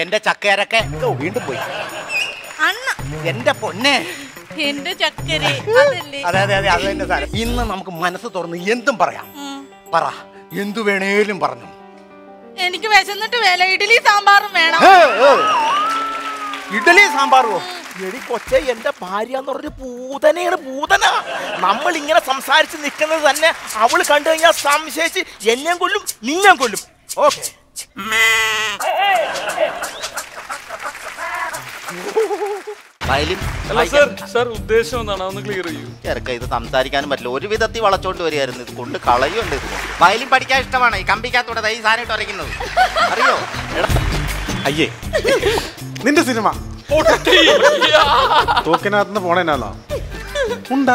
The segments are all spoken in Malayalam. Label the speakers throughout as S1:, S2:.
S1: എന്റെ ചക്കയരൊക്കെ ഓ, വീണ്ടും പോയി
S2: അണ്ണ
S1: എന്റെ പൊന്നെ
S2: എന്റെ ചക്കര അതല്ലേ
S1: അതെ അതെ അതെ അത് തന്നെ സാരം ഇന്ന് നമുക്ക് മനസ്സ് തുറന്ന് എന്തും പറയാം
S2: ഉം.
S1: പറ എന്തു വേണേലും പറഞ്ഞു
S2: എനിക്ക് വിശന്നിട്ട് വേല ഇഡ്ഡലി സാമ്പാറും വേണം
S1: ഏ, ഏ. ഇഡലി സാമ്പാറോ എടി കൊച്ചെ എന്റെ ഭാര്യ എന്ന് പറഞ്ഞ പൂതനയാണ് പൂതന നമ്മൾ ഇങ്ങനെ സംസാരിച്ച് നിൽക്കുന്നത് തന്നെ അവള് കണ്ടു കഴിഞ്ഞാൽ സംശയിച്ച് എന്നെയും കൊല്ലും നിന്നെയും കൊല്ലും ഓക്കെ വയലിൻ
S3: അല്ല സർ സർ ഉദ്ദേശം എന്താണ് അതൊന്ന് ക്ലിയർ ചെയ്യൂ
S1: ചെറുക്ക ഇത് സംസാരിക്കാനും പറ്റില്ല ഒരു വിധത്തിൽ വളച്ചോണ്ട് വരികയായിരുന്നു ഇത് കൊണ്ട് കളയുണ്ട് ഇത് വയലിൻ പഠിക്കാൻ ഇഷ്ടമാണ് ഈ കമ്പിക്കകത്തൂടെ ദൈ സാധനം ഇട്ട് ഉരയ്ക്കുന്നത് അറിയോ എടാ,
S4: അയ്യേ നിന്റെ സിനിമ തോക്കിനകത്തുനിന്ന് പോണേനാണോ ഉണ്ടാ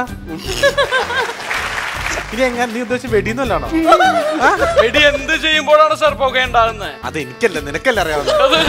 S4: ഇനി എങ്ങനെ നീ ഉദ്ദേശിച്ച് വെടിയൊന്നുമല്ലാണോ
S3: എടി എന്ത് ചെയ്യുമ്പോഴാണ് സർ പുക ഉണ്ടാകുന്നത്
S4: അത് എനിക്കല്ല നിനക്കല്ല അറിയാവുന്നത്
S3: അത്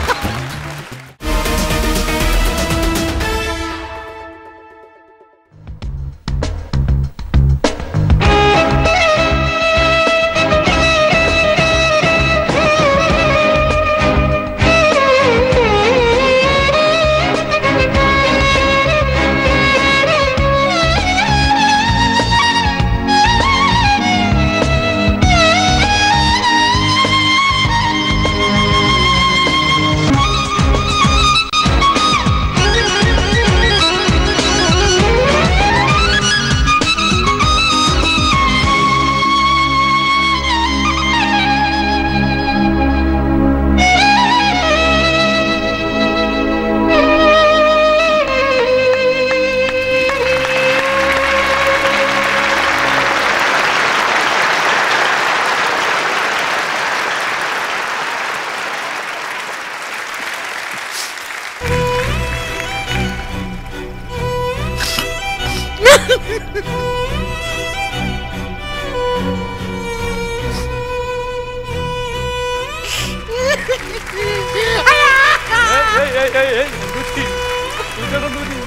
S3: ഏയ്, ഏയ്, ഏയ്, ഏയ്, എന്ത് പറ്റി? ചേട്ടാ, എന്ത് പറ്റി?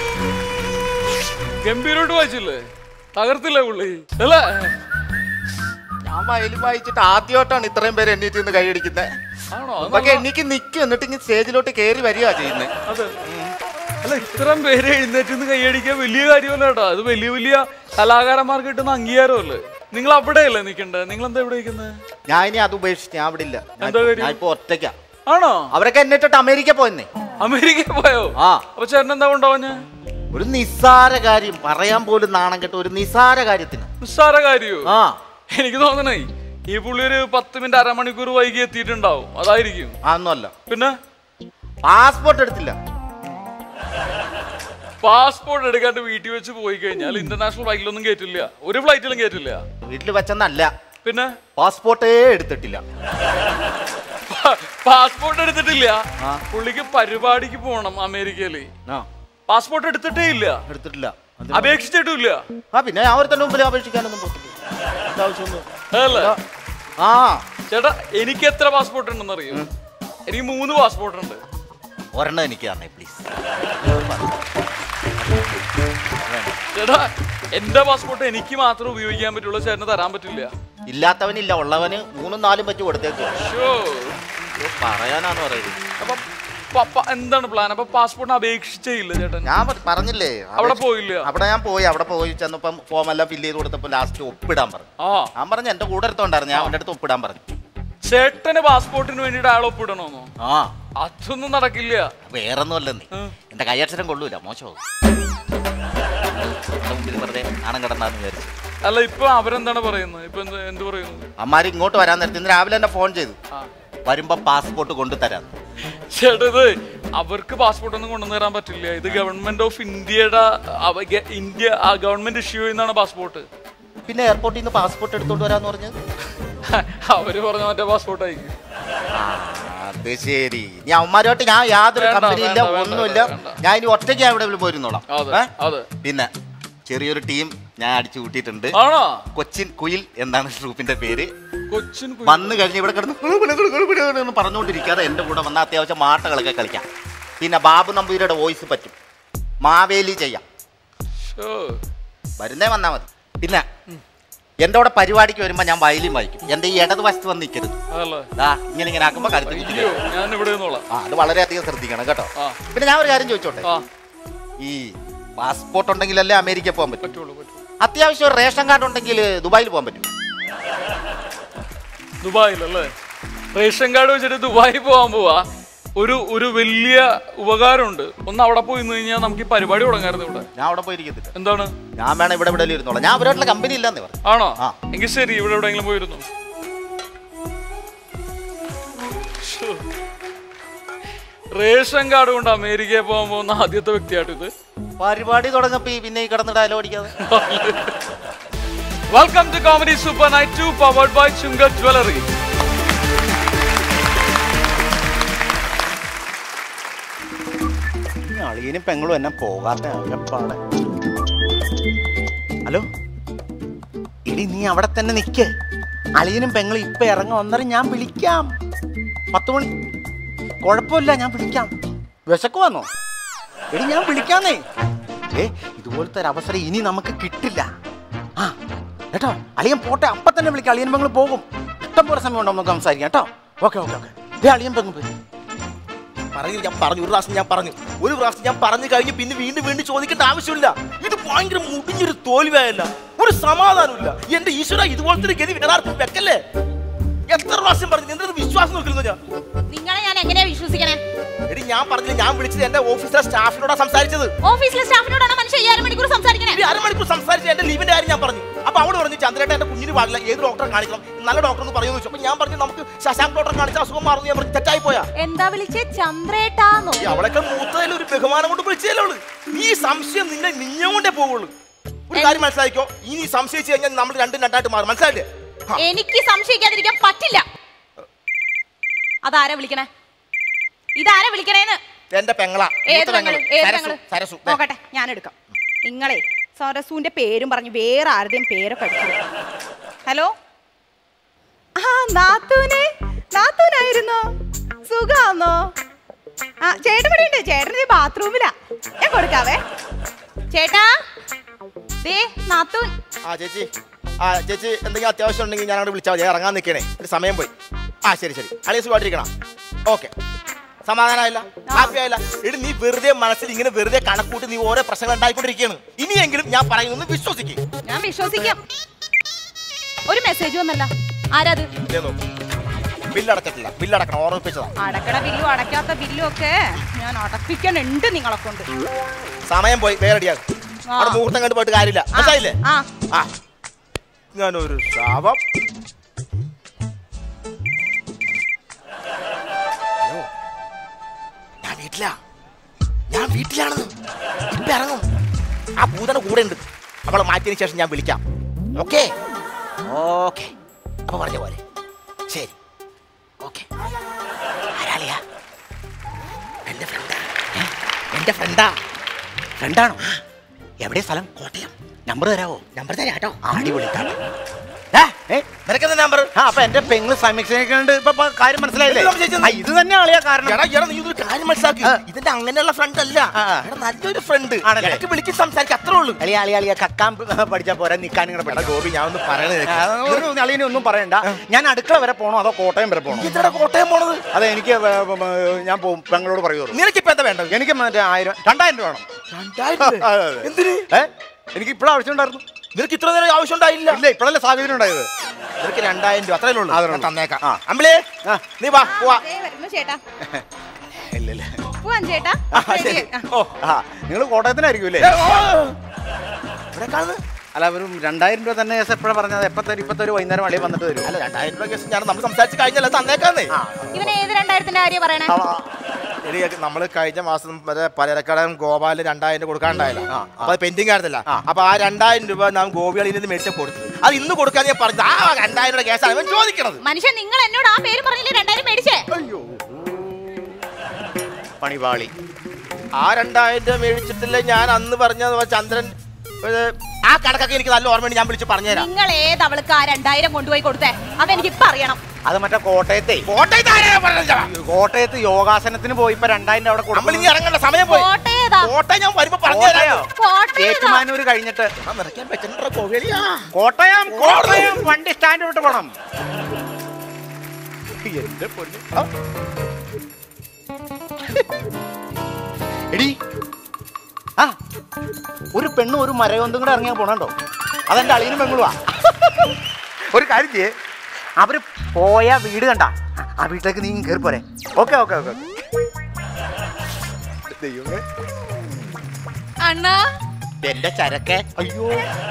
S3: ഗംഭീരോട്ട് വായിച്ചില്ലേ തകർത്തില്ലേ പുള്ളി അല്ലേ
S1: ഞാൻ വയലിൻ വായിച്ചിട്ട് ആദ്യമായിട്ടാണ് ഇത്രയും പേര് എണ്ണീറ്റ് നിന്ന് കൈയടിക്കുന്നത്
S3: ആണോ അത്
S1: അപ്പൊക്കെ എനിക്ക് നിൽക്കും എന്നിട്ട് ഇങ്ങനെ സ്റ്റേജിലോട്ട് കയറി വരിക ചെയ്യുന്നത്
S3: അതെ അല്ല ഇത്രയും പേര് എഴുന്നേറ്റ് നിന്ന് കൈയടിക്കാൻ വലിയ കാര്യമല്ല കേട്ടോ അത് വലിയ വലിയ കലാകാരന്മാർക്ക് കിട്ടുന്ന അംഗീകാരമല്ലേ നിങ്ങൾ അവിടെയല്ലേ നിൽക്കണ്ടേ നിങ്ങൾ എന്താ ഇവിടെ നിൽക്കുന്നത്
S1: ഞാൻ ഇനി അത് ഉപേക്ഷിച്ച് ഞാൻ അവിടെ ഇല്ല ഞാൻ-
S3: എന്താ കാര്യം?
S1: ഞാൻ ഇപ്പൊ ഒറ്റയ്ക്കാ
S3: ആണോ
S1: അവരൊക്കെ എന്നിട്ടിട്ട് അമേരിക്ക പോയെന്നേ
S3: അമേരിക്ക പോയോ
S1: ആ
S3: അപ്പൊ ചേട്ടൻ എന്താ കൊണ്ടുപോഞ്ഞ
S1: ഒരു നിസ്സാര കാര്യം പറയാൻ പോലും നാണം കെട്ട ഒരു നിസ്സാര കാര്യത്തിന്
S3: നിസ്സാര കാര്യോ
S1: ആ
S3: എനിക്ക് തോന്നണേ ഈ പുള്ളി ഒരു പത്ത് മിനിറ്റ് അരമണിക്കൂർ വൈകി എത്തിയിട്ടുണ്ടാവും അതായിരിക്കും
S1: അതൊന്നുമല്ല
S3: പിന്നെ
S1: പാസ്പോർട്ട് എടുത്തില്ല
S3: പാസ്പോർട്ട് എടുക്കാണ്ട് വീട്ടിൽ വെച്ച് പോയി കഴിഞ്ഞാൽ ഇന്റർനാഷണൽ ഫ്ലൈറ്റിലൊന്നും കയറ്റില്ല ഒരു ഫ്ലൈറ്റിലും കയറ്റില്ല
S1: വീട്ടിൽ വെച്ചെന്നല്ല
S3: പിന്നെ
S1: പാസ്പോർട്ടേ എടുത്തിട്ടില്ല
S3: പാസ്പോർട്ട് എടുത്തിട്ടില്ല
S1: ആ.
S3: പുള്ളിക്ക് പരിപാടിക്ക് പോണം അമേരിക്കയില്
S1: ആ
S3: പാസ്പോർട്ട് എടുത്തിട്ടേ ഇല്ല
S1: എടുത്തിട്ടില്ല അത്
S3: അപേക്ഷിച്ചിട്ടില്ല
S1: ആ പിന്നെ ഞാൻ ഒരുത്തന്റെ മുമ്പിൽ അപേക്ഷിക്കാനൊന്നും പോകത്തില്ല അതിന്റെ ആവശ്യമൊന്നും
S3: അതല്ലേ
S1: ആ
S3: ചേട്ടാ എനിക്ക് എത്ര പാസ്പോർട്ട് ഉണ്ടെന്ന് അറിയോ എനിക്ക് മൂന്ന് പാസ്പോർട്ട് ഉണ്ട്
S1: ഒരെണ്ണം എനിക്ക് തന്നെ പ്ലീസ്
S3: ചേട്ടാ എന്റെ പാസ്പോർട്ട് എനിക്ക് മാത്രം ഉപയോഗിക്കാൻ പറ്റുള്ളൂ ചേട്ടന് തരാൻ പറ്റില്ല
S1: ഇല്ലാത്തവനില്ല ഉള്ളവന് മൂന്നും നാലും പറ്റി കൊടുത്തേക്കോ
S3: ഷോ
S1: പറയാനാന്ന് പറയുന്നത്
S3: അപ്പൊ പ- പ- എന്താണ് പ്ലാൻ അപ്പൊ പാസ്പോർട്ടിന് അപേക്ഷിച്ചേ ഇല്ല ചേട്ടൻ
S1: ഞാൻ പ- പറഞ്ഞില്ലേ
S3: അവിടെ പോയില്ല
S1: അവിടെ ഞാൻ പോയി അവിടെ പോയി ചെന്നപ്പം ഫോം എല്ലാം ഫില്ല് ചെയ്ത് കൊടുത്തപ്പോൾ ലാസ്റ്റ് ഒപ്പിടാൻ പറഞ്ഞു
S3: ആ
S1: ഞാൻ പറഞ്ഞു എന്റെ കൂടെ എടുത്തോണ്ടായിരുന്നു ഞാൻ അവന്റെ അടുത്ത് ഒപ്പിടാൻ പറഞ്ഞു
S3: ചേട്ടന് പാസ്പോർട്ടിന് വേണ്ടിയിട്ട് അയാൾ ഒപ്പിടണോന്നോ
S1: ആ
S3: അതൊന്നും നടക്കില്ല
S1: വേറൊന്നും അല്ലെന്നേ
S3: ഉം.
S1: എന്റെ കൈയക്ഷരം കൊള്ളൂല മോശമാവും എന്റെ മുമ്പിൽ വെറുതെ നാണം കിടന്നാന്ന് വിചാരിച്ചു
S3: അല്ല ഇപ്പൊ അവരെന്താണ് പറയുന്നത് ഇപ്പൊ എന്ത് എന്ത് പറയുന്നു
S1: അമ്മാര് ഇങ്ങോട്ട് വരാൻ നേരത്തെ ഇന്ന് രാവിലെ തന്നെ ഫോൺ ചെയ്തു
S3: ആ.
S1: വരുമ്പോ പാസ്പോർട്ട് കൊണ്ടു തരാം
S3: ചേട്ടാ ഇത് അവർക്ക് പാസ്പോർട്ട് ഒന്നും കൊണ്ടുവന്നു തരാൻ പറ്റില്ല ഇത് ഗവൺമെന്റ് ഓഫ് ഇന്ത്യയുടെ അവ- ഗ- ഇന്ത്യ ആ ഗവൺമെന്റ് ഇഷ്യൂ ചെയ്യുന്നതാണ് പാസ്പോർട്ട്
S1: പിന്നെ എയർപോർട്ടിൽ നിന്ന് പാസ്പോർട്ട് എടുത്തോണ്ട് വരാന്ന് പറഞ്ഞത്
S3: അവര് പറഞ്ഞ മറ്റേ പാസ്പോർട്ട് ആയിരിക്കും
S1: അത് ശരി ഇനി അവന്മാരുമായിട്ട് ഞാൻ യാതൊരു
S3: വേണ്ട,
S1: കമ്പനി ഇല്ല
S3: വേണ്ട, വേണ്ട,
S1: ഒന്നുമില്ല
S3: വേണ്ട.
S1: ഞാൻ ഇനി ഒറ്റയ്ക്ക് ഞാൻ ഇവിടെ പോയിരുന്നോളാം
S3: അതെ
S1: ഏ?
S3: അതെ
S1: പിന്നെ ചെറിയൊരു ടീം ഞാൻ അടിച്ചു കൂട്ടിയിട്ടുണ്ട്
S3: ആണോ
S1: കൊച്ചിൻ കുയിൽ എന്നാണ് ഗ്രൂപ്പിന്റെ പേര്
S3: കൊച്ചിൻ കുയി-
S1: വന്ന് കഴിഞ്ഞ് ഇവിടെ കിടന്ന് കുളു കുളു കുളു കുളു കുളു എന്ന് പറഞ്ഞുകൊണ്ടിരിക്കാതെ എൻ്റെ കൂടെ വന്ന അത്യാവശ്യം മാട്ടകളൊക്കെ കളിക്കാം പിന്നെ ബാബു നമ്പൂരിയുടെ വോയിസ് പറ്റും മാവേലി ചെയ്യാം
S3: ശോ.
S1: വരുന്നേ വന്നാൽ മതി പിന്നെ
S5: എന്റെ കൂടെ പരിപാടിക്ക് വരുമ്പോ ഞാൻ വയലിൻ വായിക്കും എന്റെ ഈ ഇടത് വശത്ത് വന്ന് നിൽക്കരുത്
S3: അതല്ലേ
S5: ദാ ഇങ്ങനെ ഇങ്ങനെ ആക്കുമ്പോ കരുത്ത്
S3: അയ്യോ
S5: പിടിക്കും.
S3: ഞാൻ ഇവിടെ നിന്നോളാം
S5: ആ അത് വളരെയധികം ശ്രദ്ധിക്കണം കേട്ടോ
S3: ആ.
S5: പിന്നെ ഞാൻ ഒരു കാര്യം ചോദിച്ചോട്ടെ
S3: ആ
S5: ഈ പാസ്പോർട്ട് ഉണ്ടെങ്കിലല്ലേ അമേരിക്ക പോകാൻ പറ്റും
S3: പറ്റുള്ളൂ പറ്റുള്ളൂ
S5: അത്യാവശ്യം ഒരു റേഷൻ കാർഡ് ഉണ്ടെങ്കിൽ ദുബായിൽ പോകാൻ പറ്റും
S3: ദുബായിലല്ലേ റേഷൻ കാർഡ് വെച്ചിട്ട് ദുബായിൽ പോകാൻ പോവാ ഒരു ഒരു വലിയ ഉപകാരമുണ്ട് ഒന്ന് അവിടെ പോയി നിന്ന് കഴിഞ്ഞാൽ നമുക്ക് ഈ പരിപാടി തുടങ്ങായിരുന്നു ഇവിടെ
S5: ഞാൻ അവിടെ പോയിരിക്കത്തില്ല
S3: എന്താണ്
S5: ഞാൻ വേണം ഇവിടെ ഇവിടെ ഇരുന്നോളാം ഞാൻ അവരായിട്ടുള്ള കമ്പനി ഇല്ലെന്ന് പറഞ്ഞു
S3: ആണോ
S5: ആ.
S3: എങ്കിൽ ശരി ഇവിടെ എവിടെയെങ്കിലും പോയിരുന്നു ശ്ശോ. റേഷൻ കാർഡ് കൊണ്ട് അമേരിക്കയിൽ പോകാൻ പോകുന്ന ആദ്യത്തെ വ്യക്തിയായിട്ട് ഇത്
S5: പരിപാടി തുടങ്ങപ്പോ ഈ പിന്നെ ഈ കിടന്ന് ഡയലോഗ് അടിക്കാതെ
S3: welcome to comedy super night two powered by Chunkar jewellery
S5: അളിയനും പെങ്ങളും എന്നെ പോകാത്ത അവരപ്പാടെ ഹലോ ഇടി നീ അവിടെ തന്നെ നിക്ക് അളിയനും പെങ്ങളും ഇപ്പൊ ഇറങ്ങും അന്നേരം ഞാൻ വിളിക്കാം പത്ത് മണി കുഴപ്പമില്ല ഞാൻ വിളിക്കാം വിശക്ക് വന്നോ എടി ഞാൻ വിളിക്കാന്നേ ഏ ഇതുപോലത്തെ ഒരു അവസരം ഇനി നമുക്ക് കിട്ടില്ല ആ കേട്ടോ അളിയൻ പോട്ടെ അപ്പൊ തന്നെ വിളിക്കാം അളിയൻ പെങ്ങൾ പോകും ഇഷ്ടം പോലെ സമയം ഉണ്ടോ നമുക്ക് സംസാരിക്കാം കേട്ടോ ഓക്കെ ഓക്കെ ഓക്കെ ഏ അളിയൻ പെങ്ങൾ പോയി
S1: പറഞ്ഞു ഞാൻ പറഞ്ഞു ഒരു പ്രാവശ്യം ഞാൻ പറഞ്ഞു ഒരു പ്രാവശ്യം ഞാൻ പറഞ്ഞു കഴിഞ്ഞ് പിന്നെ വീണ്ടും വീണ്ടും ചോദിക്കേണ്ട ആവശ്യമില്ല ഇത് ഭയങ്കര മുടിഞ്ഞൊരു തോൽവിയായല്ല ഒരു സമാധാനമില്ല എന്റെ ഈശ്വര ഇതുപോലത്തെ ഒരു ഗതി വേറെ ആർക്കും വെക്കല്ലേ എത്ര പ്രാവശ്യം പറഞ്ഞു നിന്റെ വിശ്വാസം നോക്കുന്നു ഞാൻ
S2: നിങ്ങളെ ഞാൻ എങ്ങനെയാ വിശ്വസിക്കണേ
S1: എടി ഞാൻ പറഞ്ഞില്ല ഞാൻ വിളിച്ചത് എന്റെ ഓഫീസിലെ സ്റ്റാഫിനോടാ സംസാരിച്ചത്
S2: ഓഫീസിലെ സ്റ്റാഫിനോടാണ് മനുഷ്യ ഈ അരമണിക്കൂർ സംസാരിക്കണേ
S1: ഈ അരമണിക്കൂർ സംസാരിച്ച എന്റെ ലീവിന്റെ കാര്യം ഞാൻ പറഞ്ഞു അപ്പൊ അവള് പറഞ്ഞു ചന്ദ്രേട്ട എന്റെ കുഞ്ഞിന് പാടില്ല ഏത് ഡോക്ടറെ കാണിക്കണം നല്ല ഡോക്ടർ എന്ന് പറയുന്നു ചോദിച്ചു അപ്പൊ ഞാൻ പറഞ്ഞു നമുക്ക് ശശാങ്ക് ഡോക്ടറെ കാണിച്ച അസുഖം മാറുന്നു ഞാൻ പറഞ്ഞു തെറ്റായി പോയാ
S2: എന്താ വിളിച്ചേ ചന്ദ്രേട്ടാന്നോ
S1: ഈ അവളൊക്കെ മൂത്തതിൽ ഒരു ബഹുമാനം കൊണ്ട് വിളിച്ചതല്ലേ അവള് ഈ സംശയം നിന്നെ നിഞ്ഞുകൊണ്ടേ പോവുള്ളൂ ഒരു കാര്യം മനസ്സിലാക്കിക്കോ ഇനി നീ സംശയിച്ചു കഴിഞ്ഞാൽ നമ്മൾ രണ്ടും രണ്ടായിട്ട് മാറും മനസ്സിലായില്ലേ ഹാ.
S2: എനിക്ക് സംശയിക്കാതിരിക്കാൻ പറ്റില്ല അതാരാ വിളിക്കണേ ഇതാരാ വിളിക്കണേന്ന്
S1: എന്റെ പെങ്ങളാ
S2: ഏത്
S1: മൂത്ത
S2: പെങ്ങള്
S1: പെങ്ങള്.
S2: ഏത്
S1: സരസു
S2: പെങ്ങള്
S1: സരസു ദേ.
S2: നോക്കട്ടെ ഞാൻ എടുക്കാം നിങ്ങളെ സരസുവിന്റെ പേരും പറഞ്ഞ് വേറെ ആരുടെയും പേരൊക്കെ അടിച്ചു ഹലോ ആ നാത്തൂനെ നാത്തൂനായിരുന്നോ സുഖാന്നോ ആ ചേട്ടൻ ഇവിടെ ഉണ്ട് ചേട്ടൻ ഈ ബാത്റൂമിലാ ഞാൻ കൊടുക്കാവേ ചേട്ടാ ദേ നാത്തൂൻ
S1: ആ ചേച്ചി ആ ചേച്ചി എന്തെങ്കിലും അത്യാവശ്യം ഉണ്ടെങ്കിൽ ഞാൻ അവിടെ വിളിച്ചാൽ മതി ഞാൻ ഇറങ്ങാൻ നിൽക്കണേ ഒരു സമയം പോയി ആ ശരി ശരി അളിയ സുഖമായിട്ടിരിക്കണം ഓക്കെ സമാധാനമായില്ല ഹാപ്പി ആയില്ല ഇടി നീ വെറുതെ മനസ്സിൽ ഇങ്ങനെ വെറുതെ കണക്കൂട്ടി നീ ഓരോ പ്രശ്നങ്ങൾ ഉണ്ടായിക്കൊണ്ടിരിക്കുകയാണ് ഇനിയെങ്കിലും ഞാൻ പറയുന്നത് വിശ്വസിക്കും
S2: ഞാൻ വിശ്വസിക്കാം ഒരു മെസ്സേജ് വന്നല്ല ആരാത്
S1: ബില്ലടച്ചിട്ടില്ല ബില്ലടക്കണം ഓർമ്മിപ്പിച്ചതാ
S2: അടക്കണ ബില്ലും അടയ്ക്കാത്ത ബില്ലും ഒക്കെ ഞാൻ അടപ്പിക്കണുണ്ട് നിങ്ങളെ കൊണ്ട്
S1: സമയം പോയി വേറെ റെഡിയാകും
S2: ആ.
S1: അവിടെ മുഹൂർത്തം കണ്ടു പോയിട്ട് കാര്യമില്ല
S2: ആ,
S1: മനസ്സിലായില്ലേ
S2: ആ
S1: ആ ഞാനൊരു ശാപം ഹലോ. ഞാൻ വീട്ടിലാ ഞാൻ വീട്ടിലാണെന്ന് ഇപ്പൊ ഇറങ്ങും ആ ഭൂതന കൂടെ ഉണ്ട് അവളെ മാറ്റിയതിന് ശേഷം ഞാൻ വിളിക്കാം ഓക്കെ ഓക്കെ അപ്പൊ പറഞ്ഞ പോലെ ശരി ഓക്കെ ആരാളിയാ എന്റെ ഫ്രണ്ടാ എന്റെ ഫ്രണ്ടാ
S5: ഫ്രണ്ടാണോ എവിടെ സ്ഥലം
S1: കോട്ടയം
S5: നമ്പർ തരാവോ
S1: നമ്പർ തരാം കേട്ടോ
S5: അടിപൊളി ഏ
S1: നിനക്കെന്താ നമ്പർ
S5: ആ അപ്പൊ എന്റെ പെങ്ങള് സമീക്ഷയുണ്ട് ഇപ്പൊ ഇപ്പൊ കാര്യം മനസ്സിലായില്ലേ
S1: എന്ത് സംശയിച്ചത്?
S5: ആ, ഇത് തന്നെ ആളിയാ കാരണം
S1: എടാ എടാ നീ ഇതൊരു കാര്യം മനസ്സിലാക്കി
S5: ആ.
S1: ഇതിന്റെ അങ്ങനെയുള്ള ഫ്രണ്ട് അല്ല
S5: ആ, ആ.
S1: എടാ നല്ലൊരു ഫ്രണ്ട്
S5: ആണല്ലേ?
S1: ഇടയ്ക്ക് വിളിച്ച് സംസാരിക്കും അത്രേ ഉള്ളൂ
S5: അളിയ അളിയ അളിയ കക്കാൻ പഠിച്ചാ പോരാ നിക്കാൻ ഇങ്ങനെ
S1: എടാ
S5: പഠിക്കാം
S1: ഗോപി ഞാൻ ഒന്ന് പറയണത്
S5: അളിയനെ ഒന്നും പറയണ്ട ഞാൻ അടുക്കള വരെ പോണോ അതോ കോട്ടയം വരെ പോണോ
S1: ഇതെടാ കോട്ടയം പോണത്
S5: അതെ എനിക്ക് വേ- വേ- വേ- ഞാൻ പോകും പെങ്ങളോട് പറയുള്ളൂ
S1: നിനക്കിപ്പോ എന്താ വേണ്ടത്
S5: എനിക്ക് മറ്റേ ആയിരം രണ്ടായിരം രൂപ വേണം
S1: രണ്ടായിരം രൂപ?
S5: അതെ, അതെ.
S1: എന്തിന്
S5: ഏ എനിക്ക് ഇപ്പോഴും ആവശ്യം ഉണ്ടായിരുന്നു
S1: നിനക്ക് ഇത്ര നേരം ആവശ്യം ഉണ്ടായില്ല
S5: ഇല്ല ഇപ്പോഴല്ലേ സാഹചര്യം ഉണ്ടായത്
S1: നിനക്ക് രണ്ടായിരം രൂപ അത്രേ ഉള്ളൂ
S5: അതേ
S1: ഞാൻ
S5: ഉള്ളൂ.
S1: തന്നേക്കാം
S5: ആ.
S1: അമ്പിളേ
S5: ആ.
S1: നീ വാ പോവാ
S2: ദേ വരുന്നു ചേട്ടാ
S5: ഇല്ല ഇല്ല
S2: പോവാൻ ചേട്ടാ
S1: ആ, ശരി.
S2: ആ.
S1: ഓ
S5: ആ നിങ്ങൾ കോട്ടയത്തിനായിരിക്കും അല്ലേ
S1: ഏ, ഓ. ഇവിടെ കാണുന്നു
S5: അല്ല ഒരു രണ്ടായിരം രൂപ തന്നെ എപ്പോഴാണ് പറഞ്ഞത് എപ്പോ തരും ഇപ്പൊ തരും വൈകുന്നേരം അളിയെ വന്നിട്ട് തരും
S1: അല്ല രണ്ടായിരം രൂപ കേസ് ഞാൻ നമ്മൾ സംസാരിച്ച് കഴിഞ്ഞാൽ തന്നേക്കാന്നേ
S2: ഇവന് ഏത് രണ്ടായിരത്തിന്റെ കാര്യം പറയണേ
S1: എടി നമ്മൾ കഴിഞ്ഞ മാസം വരെ പലചരക്കടം ഗോപാലിന് രണ്ടായിരം രൂപ കൊടുക്കാണ്ടായില്ല അപ്പൊ അത് പെൻഡിങ് ആയിരുന്നില്ല അപ്പൊ ആ രണ്ടായിരം രൂപ നാം ഗോപികളിൽ നിന്ന് മേടിച്ച കൊടുത്തു അത് ഇന്ന് കൊടുക്കാന്ന് ഞാൻ പറഞ്ഞു ആ രണ്ടായിരം രൂപ കേസാണ് അവൻ ചോദിക്കണത്
S2: മനുഷ്യൻ നിങ്ങൾ എന്നോട് ആ പേര് പറഞ്ഞില്ലേ രണ്ടായിരം മേടിച്ചേ
S5: പണിപാളി
S1: ആ രണ്ടായിരം രൂപ മേടിച്ചിട്ടില്ല ഞാൻ അന്ന് പറഞ്ഞത് ചന്ദ്രൻ ഏ, ആ കണക്കൊക്കെ എനിക്ക് നല്ല ഓർമ്മയുണ്ട് ഞാൻ വിളിച്ച് പറഞ്ഞുതരാം
S2: നിങ്ങൾ ഏത് അവൾക്ക് ആ രണ്ടായിരം കൊണ്ടുപോയി കൊടുത്തേ അതെനിക്ക് ഇപ്പൊ അറിയണം
S5: അത് മറ്റേ കോട്ടയത്തെ
S1: കോട്ടയത്ത് ആരെയാ പറഞ്ഞത്?
S5: കോട്ടയത്ത് യോഗാസനത്തിന് പോയി ഇപ്പൊ രണ്ടായിരം അവിടെ
S1: നമ്മൾ
S5: കൊടുക്കുന്നു.
S1: ഇനി ഇറങ്ങേണ്ട സമയം പോയി
S2: കോട്ടയതാ
S1: കോട്ടയം ഞാൻ വരുമ്പോ പറഞ്ഞു
S5: കോട്ടയോ
S2: കോട്ടയതാ
S5: ഏറ്റുമാനൂര് കഴിഞ്ഞിട്ട്
S1: നിറയ്ക്കാൻ പറ്റുന്നുണ്ടോ കോവേലിയാ
S5: കോട്ടയം കോട്ടയം വണ്ടി സ്റ്റാൻഡ് വിട്ട് പോണം
S1: എന്റെ പൊന്നു
S5: ആ. എടി ആ ഒരു പെണ്ണും ഒരു മരകൊന്തും കൂടെ ഇറങ്ങിയാൽ പോണണ്ടോ അതെന്റെ അളിയനും പെങ്ങളുവാ ഒരു കാര്യം ചെയ്യേ അവര് പോയ വീട് കണ്ട ആ വീട്ടിലേക്ക് നീ കയറി പോരെ ഓക്കെ ഓക്കെ ഓക്കെ ദൈവമേ
S2: അണ്ണാ
S5: എന്റെ ചരക്കെ അയ്യോ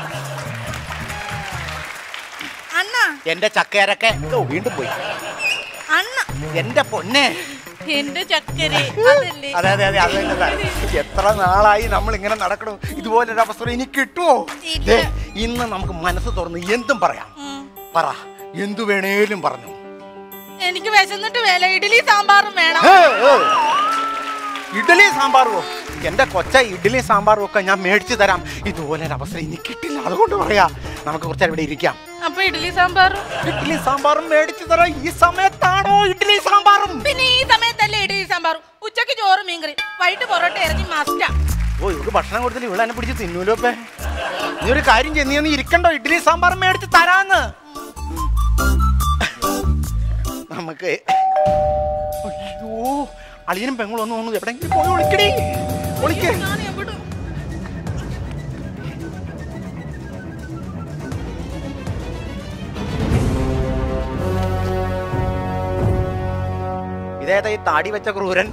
S2: അണ്ണാ
S5: എന്റെ ചക്കയരക്കെ ഓ, വീണ്ടും പോയി
S2: അണ്ണ
S5: എന്റെ പൊന്നെ
S2: എന്റെ ചക്കരെ അതല്ലേ
S5: അതെ അതെ അതെ അത് തന്നെ സാർ. എത്ര നാളായി നമ്മൾ ഇങ്ങനെ നടക്കണു ഇതുപോലൊരു അവസരം ഇനി കിട്ടുമോ
S2: ഇല്ല.
S5: ദേ, ഇന്ന് നമുക്ക് മനസ്സ് തുറന്ന് എന്തും പറയാം പറ എന്തു വേണേലും പറഞ്ഞു
S2: എനിക്ക് വിശന്നിട്ട് വേല ഇഡ്ഡലി സാമ്പാറും വേണം
S5: ഏ, ഏ. ഇഡ്ഡലി സാമ്പാറുമോ എന്റെ കൊച്ച ഇഡ്ഡലി സാമ്പാറും ഒക്കെ ഞാൻ മേടിച്ചു തരാം ഇതുപോലൊരു അവസരം ഇനി കിട്ടില്ല അതുകൊണ്ട് പറയാ നമുക്ക് കുറച്ചേരം ഇവിടെ ഇരിക്കാം
S2: അപ്പൊ ഇഡ്ഡലി സാമ്പാറും
S5: ഇഡ്ഡലി സാമ്പാറും മേടിച്ചു തരാം ഈ സമയത്താണോ ഇഡ്ഡലി സാമ്പാറും
S2: പിന്നെ ഈ സമയത്തല്ലേ ഇഡ്ഡലി സാമ്പാറും ഉച്ചക്ക് ചോറ് മീൻകറി വൈകിട്ട് പൊറോട്ട ഇറച്ചി മസ്റ്റാ
S5: ഓ ഇവർക്ക് ഭക്ഷണം കൊടുത്തില്ല ഇവിടെ എന്നെ പിടിച്ച് തിന്നൂലോ അപ്പേ നീ ഒരു കാര്യം ചെയ്യ നീ ഒന്ന് ഇരിക്കണ്ടോ ഇഡ്ഡലി സാമ്പാറും മേടിച്ച് തരാന്ന് നമുക്ക് അയ്യോ അളിയനും പെങ്ങളും ഒന്നും ഒന്നും എവിടെങ്കിലും പോയി ഒളിക്കടി ഒളിക്ക്
S2: ഞാൻ എവിടെ
S5: ഇതേതാ ഈ താടി വെച്ച ക്രൂരൻ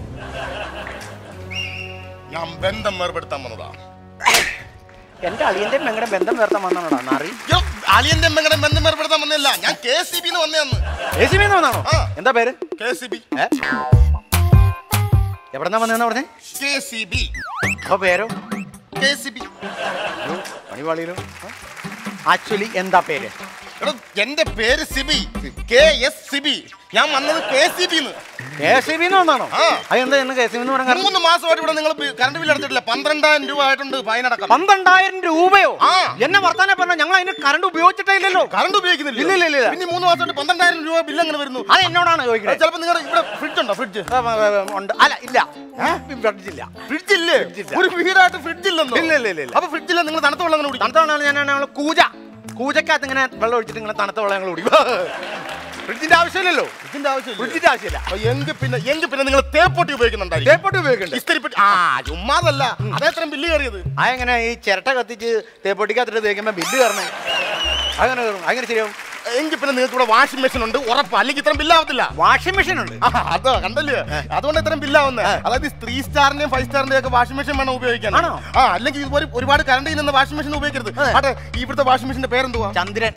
S1: ഞാൻ ബന്ധം ഏർപ്പെടുത്താൻ വന്നതാ
S5: എന്റെ അളിയന്റെ പെങ്ങളുടെ ബന്ധം വേർത്താൻ വന്നാണോടാ നാറി
S1: യ്യോ, അളിയന്റെ മകനെ ബന്ധം ഏർപ്പെടുത്താൻ വന്നില്ല ഞാൻ കെ സി ബിന്ന് വന്നേന്ന്
S5: എ സി വന്നാണോ
S1: ആ.
S5: എന്താ പേര്
S1: കെ സി ബി
S5: ഏ? എവിടെന്നാ വന്നതെന്നാ പറഞ്ഞേ
S1: കെ സി ബി
S5: അപ്പൊ പേരോ
S1: കെ സി ബി
S5: പണിപാളിയിലും ആക്ച്വലി എന്താ പേര്
S1: എടാ എന്റെ പേര് സിബി കെ എസ് സിബി ഞാൻ വന്നത് കെ സി ബിന്ന്
S5: കെ സി ബി വന്നാണോ
S1: ആ.
S5: അതെന്താ എന്ന് കെ സി ബി എന്ന് പറയാൻ കാരണം?
S1: മൂന്ന് മാസമായിട്ട് ഇവിടെ നിങ്ങൾ കറണ്ട് ബില്ല് അടച്ചിട്ടില്ല പന്ത്രണ്ടായിരം രൂപ ആയിട്ടുണ്ട് ഫൈൻ അടക്കം
S5: പന്ത്രണ്ടായിരം രൂപയോ
S1: ആ.
S5: എന്നെ വർത്താനം പറഞ്ഞ ഞങ്ങൾ അതിന് കറണ്ട് ഉപയോഗിച്ചിട്ടേ ഇല്ലല്ലോ
S1: കറണ്ട് ഉപയോഗിക്കുന്നില്ല
S5: ഇല്ല, ഇല്ല, ഇല്ല.
S1: പിന്നെ ഈ മൂന്ന് മാസമായിട്ട് പന്ത്രണ്ടായിരം രൂപ ബില്ല് എങ്ങനെ വരുന്നു
S5: അത് എന്നോടാണ് ചോദിക്കുന്നത്
S1: ചിലപ്പോൾ നിങ്ങളുടെ ഇവിടെ ഫ്രിഡ്ജ് ഉണ്ടോ ഫ്രിഡ്ജ്
S5: ആ, ആ, ആ, ഉണ്ട് അല്ല ഇല്ല ഫ്രിഡ്ജില്ല
S1: ഫ്രിഡ്ജ് ഇല്ലേ
S5: ഇല്ല.
S1: ഒരു വീടായിട്ട് ഫ്രിഡ്ജ് ഇല്ലെന്നോ
S5: ഇല്ല, ഇല്ല, ഇല്ല, ഇല്ല.
S1: അപ്പൊ ഫ്രിഡ്ജില്ല നിങ്ങൾ തണുത്ത വെള്ളം അങ്ങനെ കുടിക്കും
S5: തണുത്ത വെള്ളം ഞാൻ കൂജ കൂജക്കകത്ത് ഇങ്ങനെ വെള്ളം ഒഴിച്ചിട്ട് ഇങ്ങനെ തണുത്ത വെള്ളം ഞങ്ങൾ കുടിക്കും ഫ്രിഡ്ജിന്റെ ആവശ്യമില്ലല്ലോ
S1: ഇതിന്റെ ആവശ്യമില്ല
S5: ഫ്രിഡ്ജിന്റെ ആവശ്യമില്ല
S1: എങ്കിൽ പിന്നെ എങ്കിൽ പിന്നെ നിങ്ങൾ തേപ്പൊട്ടി ഉപയോഗിക്കുന്നുണ്ടായിരിക്കും
S5: തേപ്പൊട്ടി ഉപയോഗിക്കണ്ടേ
S1: ഇസ്തിരിപ്പെട്ടി ആ ചുമ്മാതല്ല അതേത്രയും ബില്ല് കയറിയത്
S5: ആ എങ്ങനെ ഈ ചിരട്ട കത്തിച്ച് തേപ്പൊട്ടിക്കകത്തിട്ട് തേക്കുമ്പോ ബില്ല് കയറണേ അങ്ങനെ കയറും അങ്ങനെ ശരിയാവും
S1: എങ്കിൽ പിന്നെ നിങ്ങൾക്ക് ഇവിടെ വാഷിംഗ് മെഷീൻ ഉണ്ട് ഉറപ്പ് അല്ലെങ്കിൽ ഇത്രയും ബില്ലാവത്തില്ല
S5: വാഷിംഗ് മെഷീൻ ഉണ്ട്
S1: ആ, അതോ കണ്ടല്ലേ അതുകൊണ്ട് ഇത്രയും ബില്ലാവുന്നത് അതായത് ത്രീ സ്റ്റാറിന്റെയും ഫൈവ് സ്റ്റാറിന്റെയും ഒക്കെ വാഷിംഗ് മെഷീൻ വേണം ഉപയോഗിക്കാൻ
S5: ആണോ?
S1: ആ അല്ലെങ്കിൽ ഇതുപോലെ ഒരുപാട് കറണ്ട് ചെയ്യുന്ന വാഷിംഗ് മെഷീൻ ഉപയോഗിക്കരുത്
S5: അതെ.
S1: അതെ ഇവിടുത്തെ വാഷിംഗ് മെഷീന്റെ പേരെന്തുവാ
S5: ചന്ദ്രൻ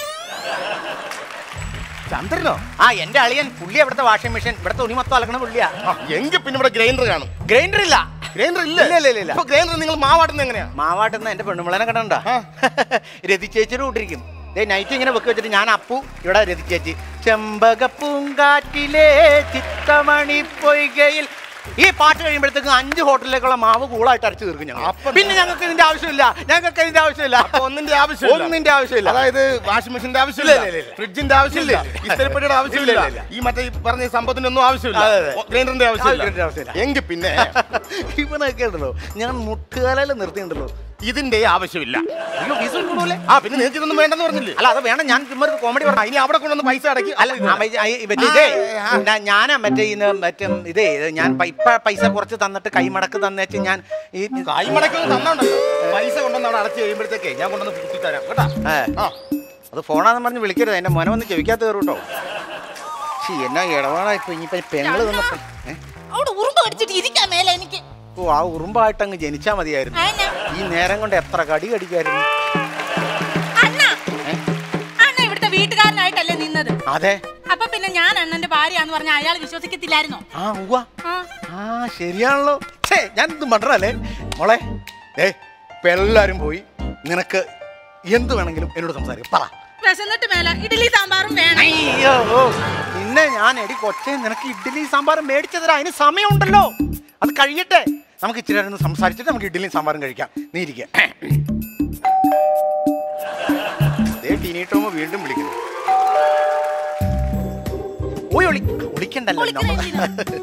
S1: ചന്ദ്രനോ
S5: ആ എന്റെ അളിയൻ പുള്ളി അവിടുത്തെ വാഷിംഗ് മെഷീൻ ഇവിടെ തുണി മൊത്തം അലക്കണ പുള്ളിയാ
S1: എങ്കിൽ പിന്നെ ഇവിടെ ഗ്രൈൻഡർ കാണും
S5: ഗ്രൈൻഡർ ഇല്ല
S1: ഗ്രൈൻഡർ
S5: ഇല്ല, ഇല്ല, ഇല്ല, ഇല്ല.
S1: ഇപ്പൊ ഗ്രൈൻഡർ നിങ്ങൾ മാവാട്ടുന്നത് എങ്ങനെയാ
S5: മാവാട്ടുന്ന എന്റെ പെണ്ണുമ്പിളനെ കണ്ടണ്ട രതി ചേച്ചിയുടെ കൂട്ടിരിക്കും ദേ നൈറ്റ് ഇങ്ങനെ വെക്ക് വെച്ചിട്ട് ഞാൻ അപ്പു ഇവിടെ രതി ചേച്ചി ചെമ്പക പൂങ്കാറ്റിലെ ചിത്തമണി പൊയ്കയിൽ ഈ പാട്ട് കഴിയുമ്പോഴത്തേക്ക് അഞ്ച് ഹോട്ടലിലേക്കുള്ള മാവ് കൂളായിട്ട് അരച്ചു തീർക്കും ഞങ്ങൾ
S1: അപ്പം-
S5: പിന്നെ ഞങ്ങൾക്ക് ഇതിന്റെ ആവശ്യമില്ല ഞങ്ങൾക്ക് ഇതിന്റെ ആവശ്യമില്ല
S1: അപ്പൊ ഒന്നിന്റെ ആവശ്യമില്ല
S5: ഒന്നിന്റെ ആവശ്യമില്ല
S1: അതായത് വാഷിംഗ് മെഷീന്റെ ആവശ്യമില്ല
S5: ഇല്ല, ഇല്ല, ഇല്ല.
S1: ഫ്രിഡ്ജിന്റെ ആവശ്യമില്ല
S5: ഇല്ല, ഇല്ല.
S1: ഇസ്തിരിപ്പെട്ടിയുടെ ആവശ്യമില്ല
S5: ഇല്ല, ഇല്ല,
S1: ഈ മറ്റേ ഈ പറഞ്ഞ സംഭവത്തിന്റെ ഒന്നും ആവശ്യമില്ല
S5: അതെ, അതെ.
S1: ഗ്രൈൻഡറിന്റെ
S5: ആ, ഗ്രൈൻഡറിന്റെ
S1: ആവശ്യമില്ല
S5: ആവശ്യമില്ല.
S1: എങ്കിൽ പിന്നെ
S5: ഇവനൊക്കെ ഉണ്ടല്ലോ ഞാൻ മുട്ടുകാലയിൽ നിർത്തിയിട്ടുണ്ടല്ലോ
S1: ഇതിന്റെ ആവശ്യമില്ല
S5: അയ്യോ ഫീസ് കൊടുക്കൂലേ
S1: ആ പിന്നെ നിങ്ങൾക്ക് ഇതൊന്നും വേണ്ടെന്ന് പറഞ്ഞില്ലേ
S5: അല്ല അത് വേണം ഞാൻ ചുമ്മാ കോമഡി
S1: ആ,
S5: പറഞ്ഞു
S1: ഇനി അവിടെ കൊണ്ടുവന്ന് പൈസ അടക്കി
S5: അല്ല ആ, മറ്റേ- ആ, ഈ മറ്റേ ഇതേ ഞാ- ഞാനാ മറ്റേ ഇന്ന് മറ്റേ ഇതേ ഇത് ഞാൻ പ- ഇപ്പ പൈസ കുറച്ച് തന്നിട്ട് കൈമടക്ക് തന്നേച്ച് ഞാൻ ഈ
S1: കൈമടക്കൊന്നും തന്നോണ്ടല്ലോ പൈസ കൊണ്ടുവന്ന് അവിടെ അടച്ച് കഴിയുമ്പോഴത്തേക്ക് ഞാൻ കൊണ്ടുവന്ന് കുത്തി തരാം കേട്ടാ
S5: ഏ,
S1: ആ
S5: അത് ഫോണാന്ന് പറഞ്ഞ് വിളിക്കരുത് എന്റെ മോനെ വന്ന് ചെവിക്കാത്ത കയറും കേട്ടോ ശരി എന്നാ ഇടപാടാ ഇപ്പൊ ഇനിയിപ്പൊ പെങ്ങള് തന്നപ്പോ ഏ?
S2: അവിടെ ഉറുമ്പ് കടിച്ചിട്ട് ഇരിക്കാൻ മേലെ എനിക്ക്
S5: ഓ ആ ഉറുമ്പായിട്ട് അങ്ങ് ജനിച്ചാ മതിയായിരുന്നു
S2: അതെന്നാ?
S5: ഈ നേരം കൊണ്ട് എത്ര കടി കടിക്കായിരുന്നു
S2: അണ്ണ അണ്ണ ഇവിടുത്തെ വീട്ടുകാരനായിട്ടല്ലേ നിന്നത്
S5: അതെ
S2: അപ്പൊ പിന്നെ ഞാൻ അണ്ണന്റെ ഭാര്യയാന്ന് പറഞ്ഞ അയാൾ വിശ്വസിക്കത്തില്ലായിരുന്നോ
S5: ആ ഉവ്വ
S2: ആ
S5: ആ ശരിയാണല്ലോ ഛേ ഞാൻ ഇതും പണ്ടല്ലേ മോളെ ഏ ഇപ്പൊ എല്ലാരും പോയി നിനക്ക് എന്ത് വേണമെങ്കിലും എന്നോട് സംസാരിക്കും പറ
S2: വിശന്നിട്ട് മേല ഇഡ്ഡലി സാമ്പാറും വേണം
S5: അയ്യോ പിന്നെ ഞാൻ എടി കൊച്ചെ നിനക്ക് ഇഡ്ഡലി സാമ്പാറും മേടിച്ചു തരാം അതിന് സമയമുണ്ടല്ലോ അത് കഴിയട്ടെ നമുക്ക് ഇച്ചിരി നേരം ഒന്ന് സംസാരിച്ചിട്ട് നമുക്ക് ഇഡ്ഡലിയും സാമ്പാറും കഴിക്കാം നീ ഇരിക്കുക ടീനീട്ടോമ വീണ്ടും വിളിക്കുന്നു പോയി ഒളി ഒളിക്കണ്ടല്ലോ
S2: ഒളിക്കണ
S5: നമ്മൾ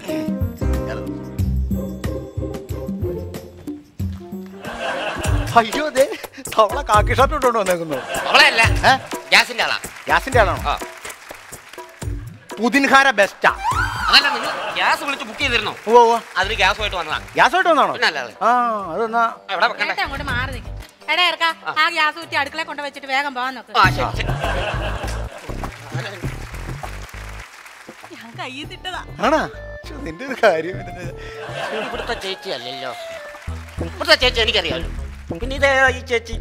S5: അയ്യോ ദേ തവള കാക്കി ഷർട്ട് ഇട്ടോണ്ട് വന്നേക്കുന്നു
S6: അവളല്ല
S5: ഏ?
S6: ഗ്യാസിന്റെ ആളാ
S5: ഗ്യാസിന്റെ ആളാണോ
S6: ആ.
S5: പുതിൻഹാര ബെസ്റ്റാ
S6: അതല്ല നിങ്ങൾ ഗ്യാസ് വിളിച്ച് ബുക്ക് ചെയ്തിരുന്നോ
S5: ഓ ഓ
S6: അതിന് ഗ്യാസുമായിട്ട് വന്നതാ
S5: ഗ്യാസ് ആയിട്ട് വന്നാണോ
S6: പിന്നെ അല്ലാതെ.
S5: ആ അതെന്നാ
S6: എവിടെ വെക്കണ്ടേ
S7: ഏട്ടാ അങ്ങോട്ട് മാറി നിൽക്കും എടാ ഇറക്ക ആ ഗ്യാസ് കുറ്റി അടുക്കള കൊണ്ട് വെച്ചിട്ട് വേഗം പോകാൻ നോക്ക്
S6: ആ ശരി ശരി
S2: ഞാൻ കയ്യിൽ തിട്ടതാ
S5: ആണാ ശ്ശോ, നിന്റെ ഒരു കാര്യം ഇതിന്റെ-
S6: ഇവിടുത്തെ ചേച്ചി അല്ലല്ലോ ഇവിടുത്തെ ചേച്ചി എനിക്കറിയാമല്ലോ പിന്നെ ഇതേതാ ഈ ചേച്ചി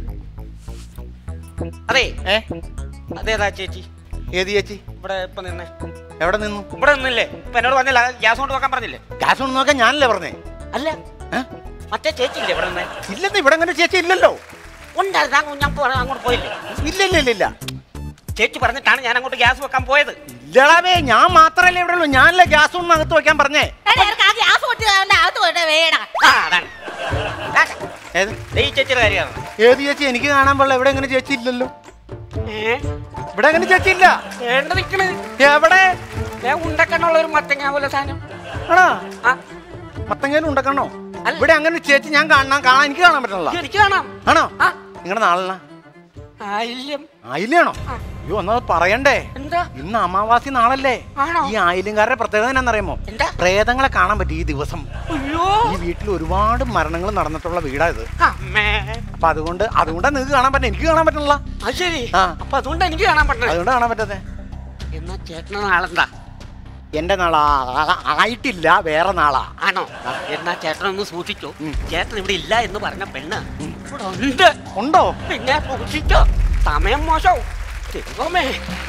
S6: അതെ
S5: ഏ
S6: അതേതാ ചേച്ചി
S5: ഏത് ചേച്ചി
S6: ഇവിടെ ഇപ്പൊ നിന്നെ
S5: എവിടെ നിന്നു
S6: ഇവിടെ നിന്നില്ലേ ഇപ്പൊ എന്നോട് പറഞ്ഞില്ല ഗ്യാസ് കൊണ്ട് വെക്കാൻ പറഞ്ഞില്ലേ
S5: ഗ്യാസ് ഒന്ന് നോക്കാൻ ഞാനല്ലേ പറഞ്ഞേ
S6: അല്ല
S5: ഏ?
S6: മറ്റേ ചേച്ചി ഇല്ലേ ഇവിടെ നിന്ന്
S5: ഇല്ലെന്ന് ഇവിടെ അങ്ങനെ ചേച്ചി ഇല്ലല്ലോ
S6: ഉണ്ടായിരുന്നു അങ്ങ് ഞാൻ പോ- അങ്ങോട്ട് പോയില്ലേ
S5: ഇല്ല ഇല്ല ഇല്ല ഇല്ല
S6: ചേച്ചി പറഞ്ഞിട്ടാണ് ഞാൻ അങ്ങോട്ട് ഗ്യാസ് വെക്കാൻ പോയത്
S5: ഇല്ലടാവേ ഞാൻ മാത്രല്ലേ ഇവിടെ ഉള്ളൂ ഞാനല്ലേ ഗ്യാസ് ഒന്നും അകത്ത് വെക്കാൻ പറഞ്ഞേ
S7: എടാ ഇറക്ക ആ ഗ്യാസ് കുറ്റി അവന്റെ അകത്ത് പോയിട്ട് വേടാ
S6: ആ അതാണ് ദാ,
S5: ഏത്
S6: ദേ ഈ ചേച്ചിയുടെ കാര്യമാണ്
S5: ഏത് ചേച്ചി എനിക്ക് കാണാൻ പാടില്ല ഇവിടെ അങ്ങനെ ചേച്ചി ഇല്ലല്ലോ
S6: ഏ
S5: ഇവിടെ അങ്ങനെ ചേച്ചി ഇല്ല
S6: ഏണ്ട നിക്കണ്
S5: എവിടെ
S6: ഞാൻ ഉണ്ടക്കണ്ണുള്ള ഒരു മത്തങ്ങ പോലെ സാധനം
S5: ആണോ
S6: ആ
S5: മത്തങ്ങേലും ഉണ്ടാക്കണോ
S6: അല്ല.
S5: ഇവിടെ അങ്ങനെ ചേച്ചി ഞാൻ കാണാൻ കാണാൻ എനിക്ക് കാണാൻ പറ്റണല്ലോ
S6: എനിക്ക് കാണാം
S5: ആണോ
S6: ആ.
S5: നിങ്ങളുടെ നാളെന്നാ
S6: ആയില്യം
S5: ആയില്ലാണോ അയ്യോ ഒന്നത് പറയണ്ടേ
S6: എന്താ
S5: ഇന്ന് അമാവാസി നാളല്ലേ
S6: ആണോ?
S5: ഈ ആയില്യംകാരുടെ പ്രത്യേകത എന്നാന്നറിയാമോ
S6: എന്താ?
S5: പ്രേതങ്ങളെ കാണാൻ പറ്റും ഈ ദിവസം
S6: അയ്യോ
S5: ഈ വീട്ടിൽ ഒരുപാട് മരണങ്ങൾ നടന്നിട്ടുള്ള വീടാ ഇത്
S6: അമ്മേ
S5: അപ്പൊ അതുകൊണ്ട് അതുകൊണ്ടാ നിങ്ങൾക്ക് കാണാൻ പറ്റും എനിക്ക് കാണാൻ പറ്റണില്ല
S6: അത് ശരി
S5: ആ.
S6: അപ്പൊ അതുകൊണ്ട് എനിക്ക് കാണാൻ പറ്റണത്
S5: അതുകൊണ്ട് കാണാൻ പറ്റാതെ
S6: എന്നാ ചേട്ടന് നാളെന്താ
S5: എന്റെ നാളാ ആ- ആയിട്ടില്ല വേറെ നാളാ
S6: ആണോ എന്നാ ചേട്ടനൊന്ന് സൂക്ഷിച്ചോ
S5: ഉം.
S6: ചേട്ടൻ ഇവിടെ ഇല്ല എന്ന് പറഞ്ഞ പെണ്ണ് ഇവിടെ ഉണ്ട്
S5: ഉണ്ടോ
S6: പിന്നെ സൂക്ഷിച്ചോ സമയം മോശവും ദൈവമേ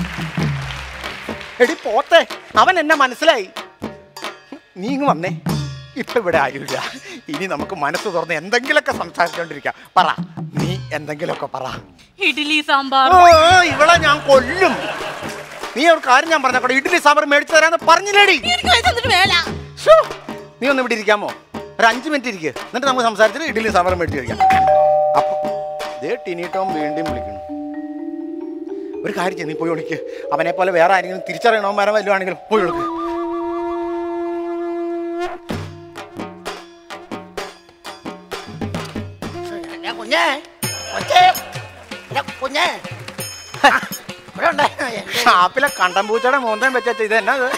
S5: എടി പോത്തെ അവൻ എന്നെ മനസ്സിലായി നീ ഇങ്ങ് വന്നേ ഇപ്പൊ ഇവിടെ ആരുമില്ല ഇനി നമുക്ക് മനസ്സ് തുറന്ന് എന്തെങ്കിലുമൊക്കെ സംസാരിച്ചോണ്ടിരിക്കാം പറ നീ എന്തെങ്കിലുമൊക്കെ പറ
S7: ഇഡ്ഡലി സാമ്പാർ
S5: ഓ ഇവളെ ഞാൻ കൊല്ലും നീ ഒരു കാര്യം ഞാൻ പറഞ്ഞ ഇഡ്ഡലി സാമ്പാർ മേടിച്ചു തരാന്ന് പറഞ്ഞില്ലേടി
S7: എനിക്ക് പൈസ തന്നിട്ട് വേല
S5: ശ്ശോ, നീ ഒന്ന് ഇവിടെ ഇരിക്കാമോ ഒരു അഞ്ച് മിനിറ്റ് ഇരിക്കുക എന്നിട്ട് നമുക്ക് സംസാരിച്ചിട്ട് ഇഡ്ഡലി സാമ്പാർ മേടിച്ച് കഴിക്കാം അപ്പൊ ദേ ടിനീട്ടോം വീണ്ടും വിളിക്കുന്നു ഒരു കാര്യം ചെയ്യ്, നീ പോയി വിളിക്ക് അവനെ പോലെ വേറെ ആരെങ്കിലും തിരിച്ചറിയണോ മരം വല്ലതും ആണെങ്കിലും പോയി വിളിക്ക്
S6: ഞാൻ കുഞ്ഞേ കൊച്ചേ ഞാൻ കുഞ്ഞേ ഇവിടെ ഉണ്ടായിരുന്നു എന്റെ
S5: ഷാപ്പിലെ കണ്ടംപൂച്ചയുടെ മോന്തം വെച്ചാ ഇത് എന്നാ ഇത്?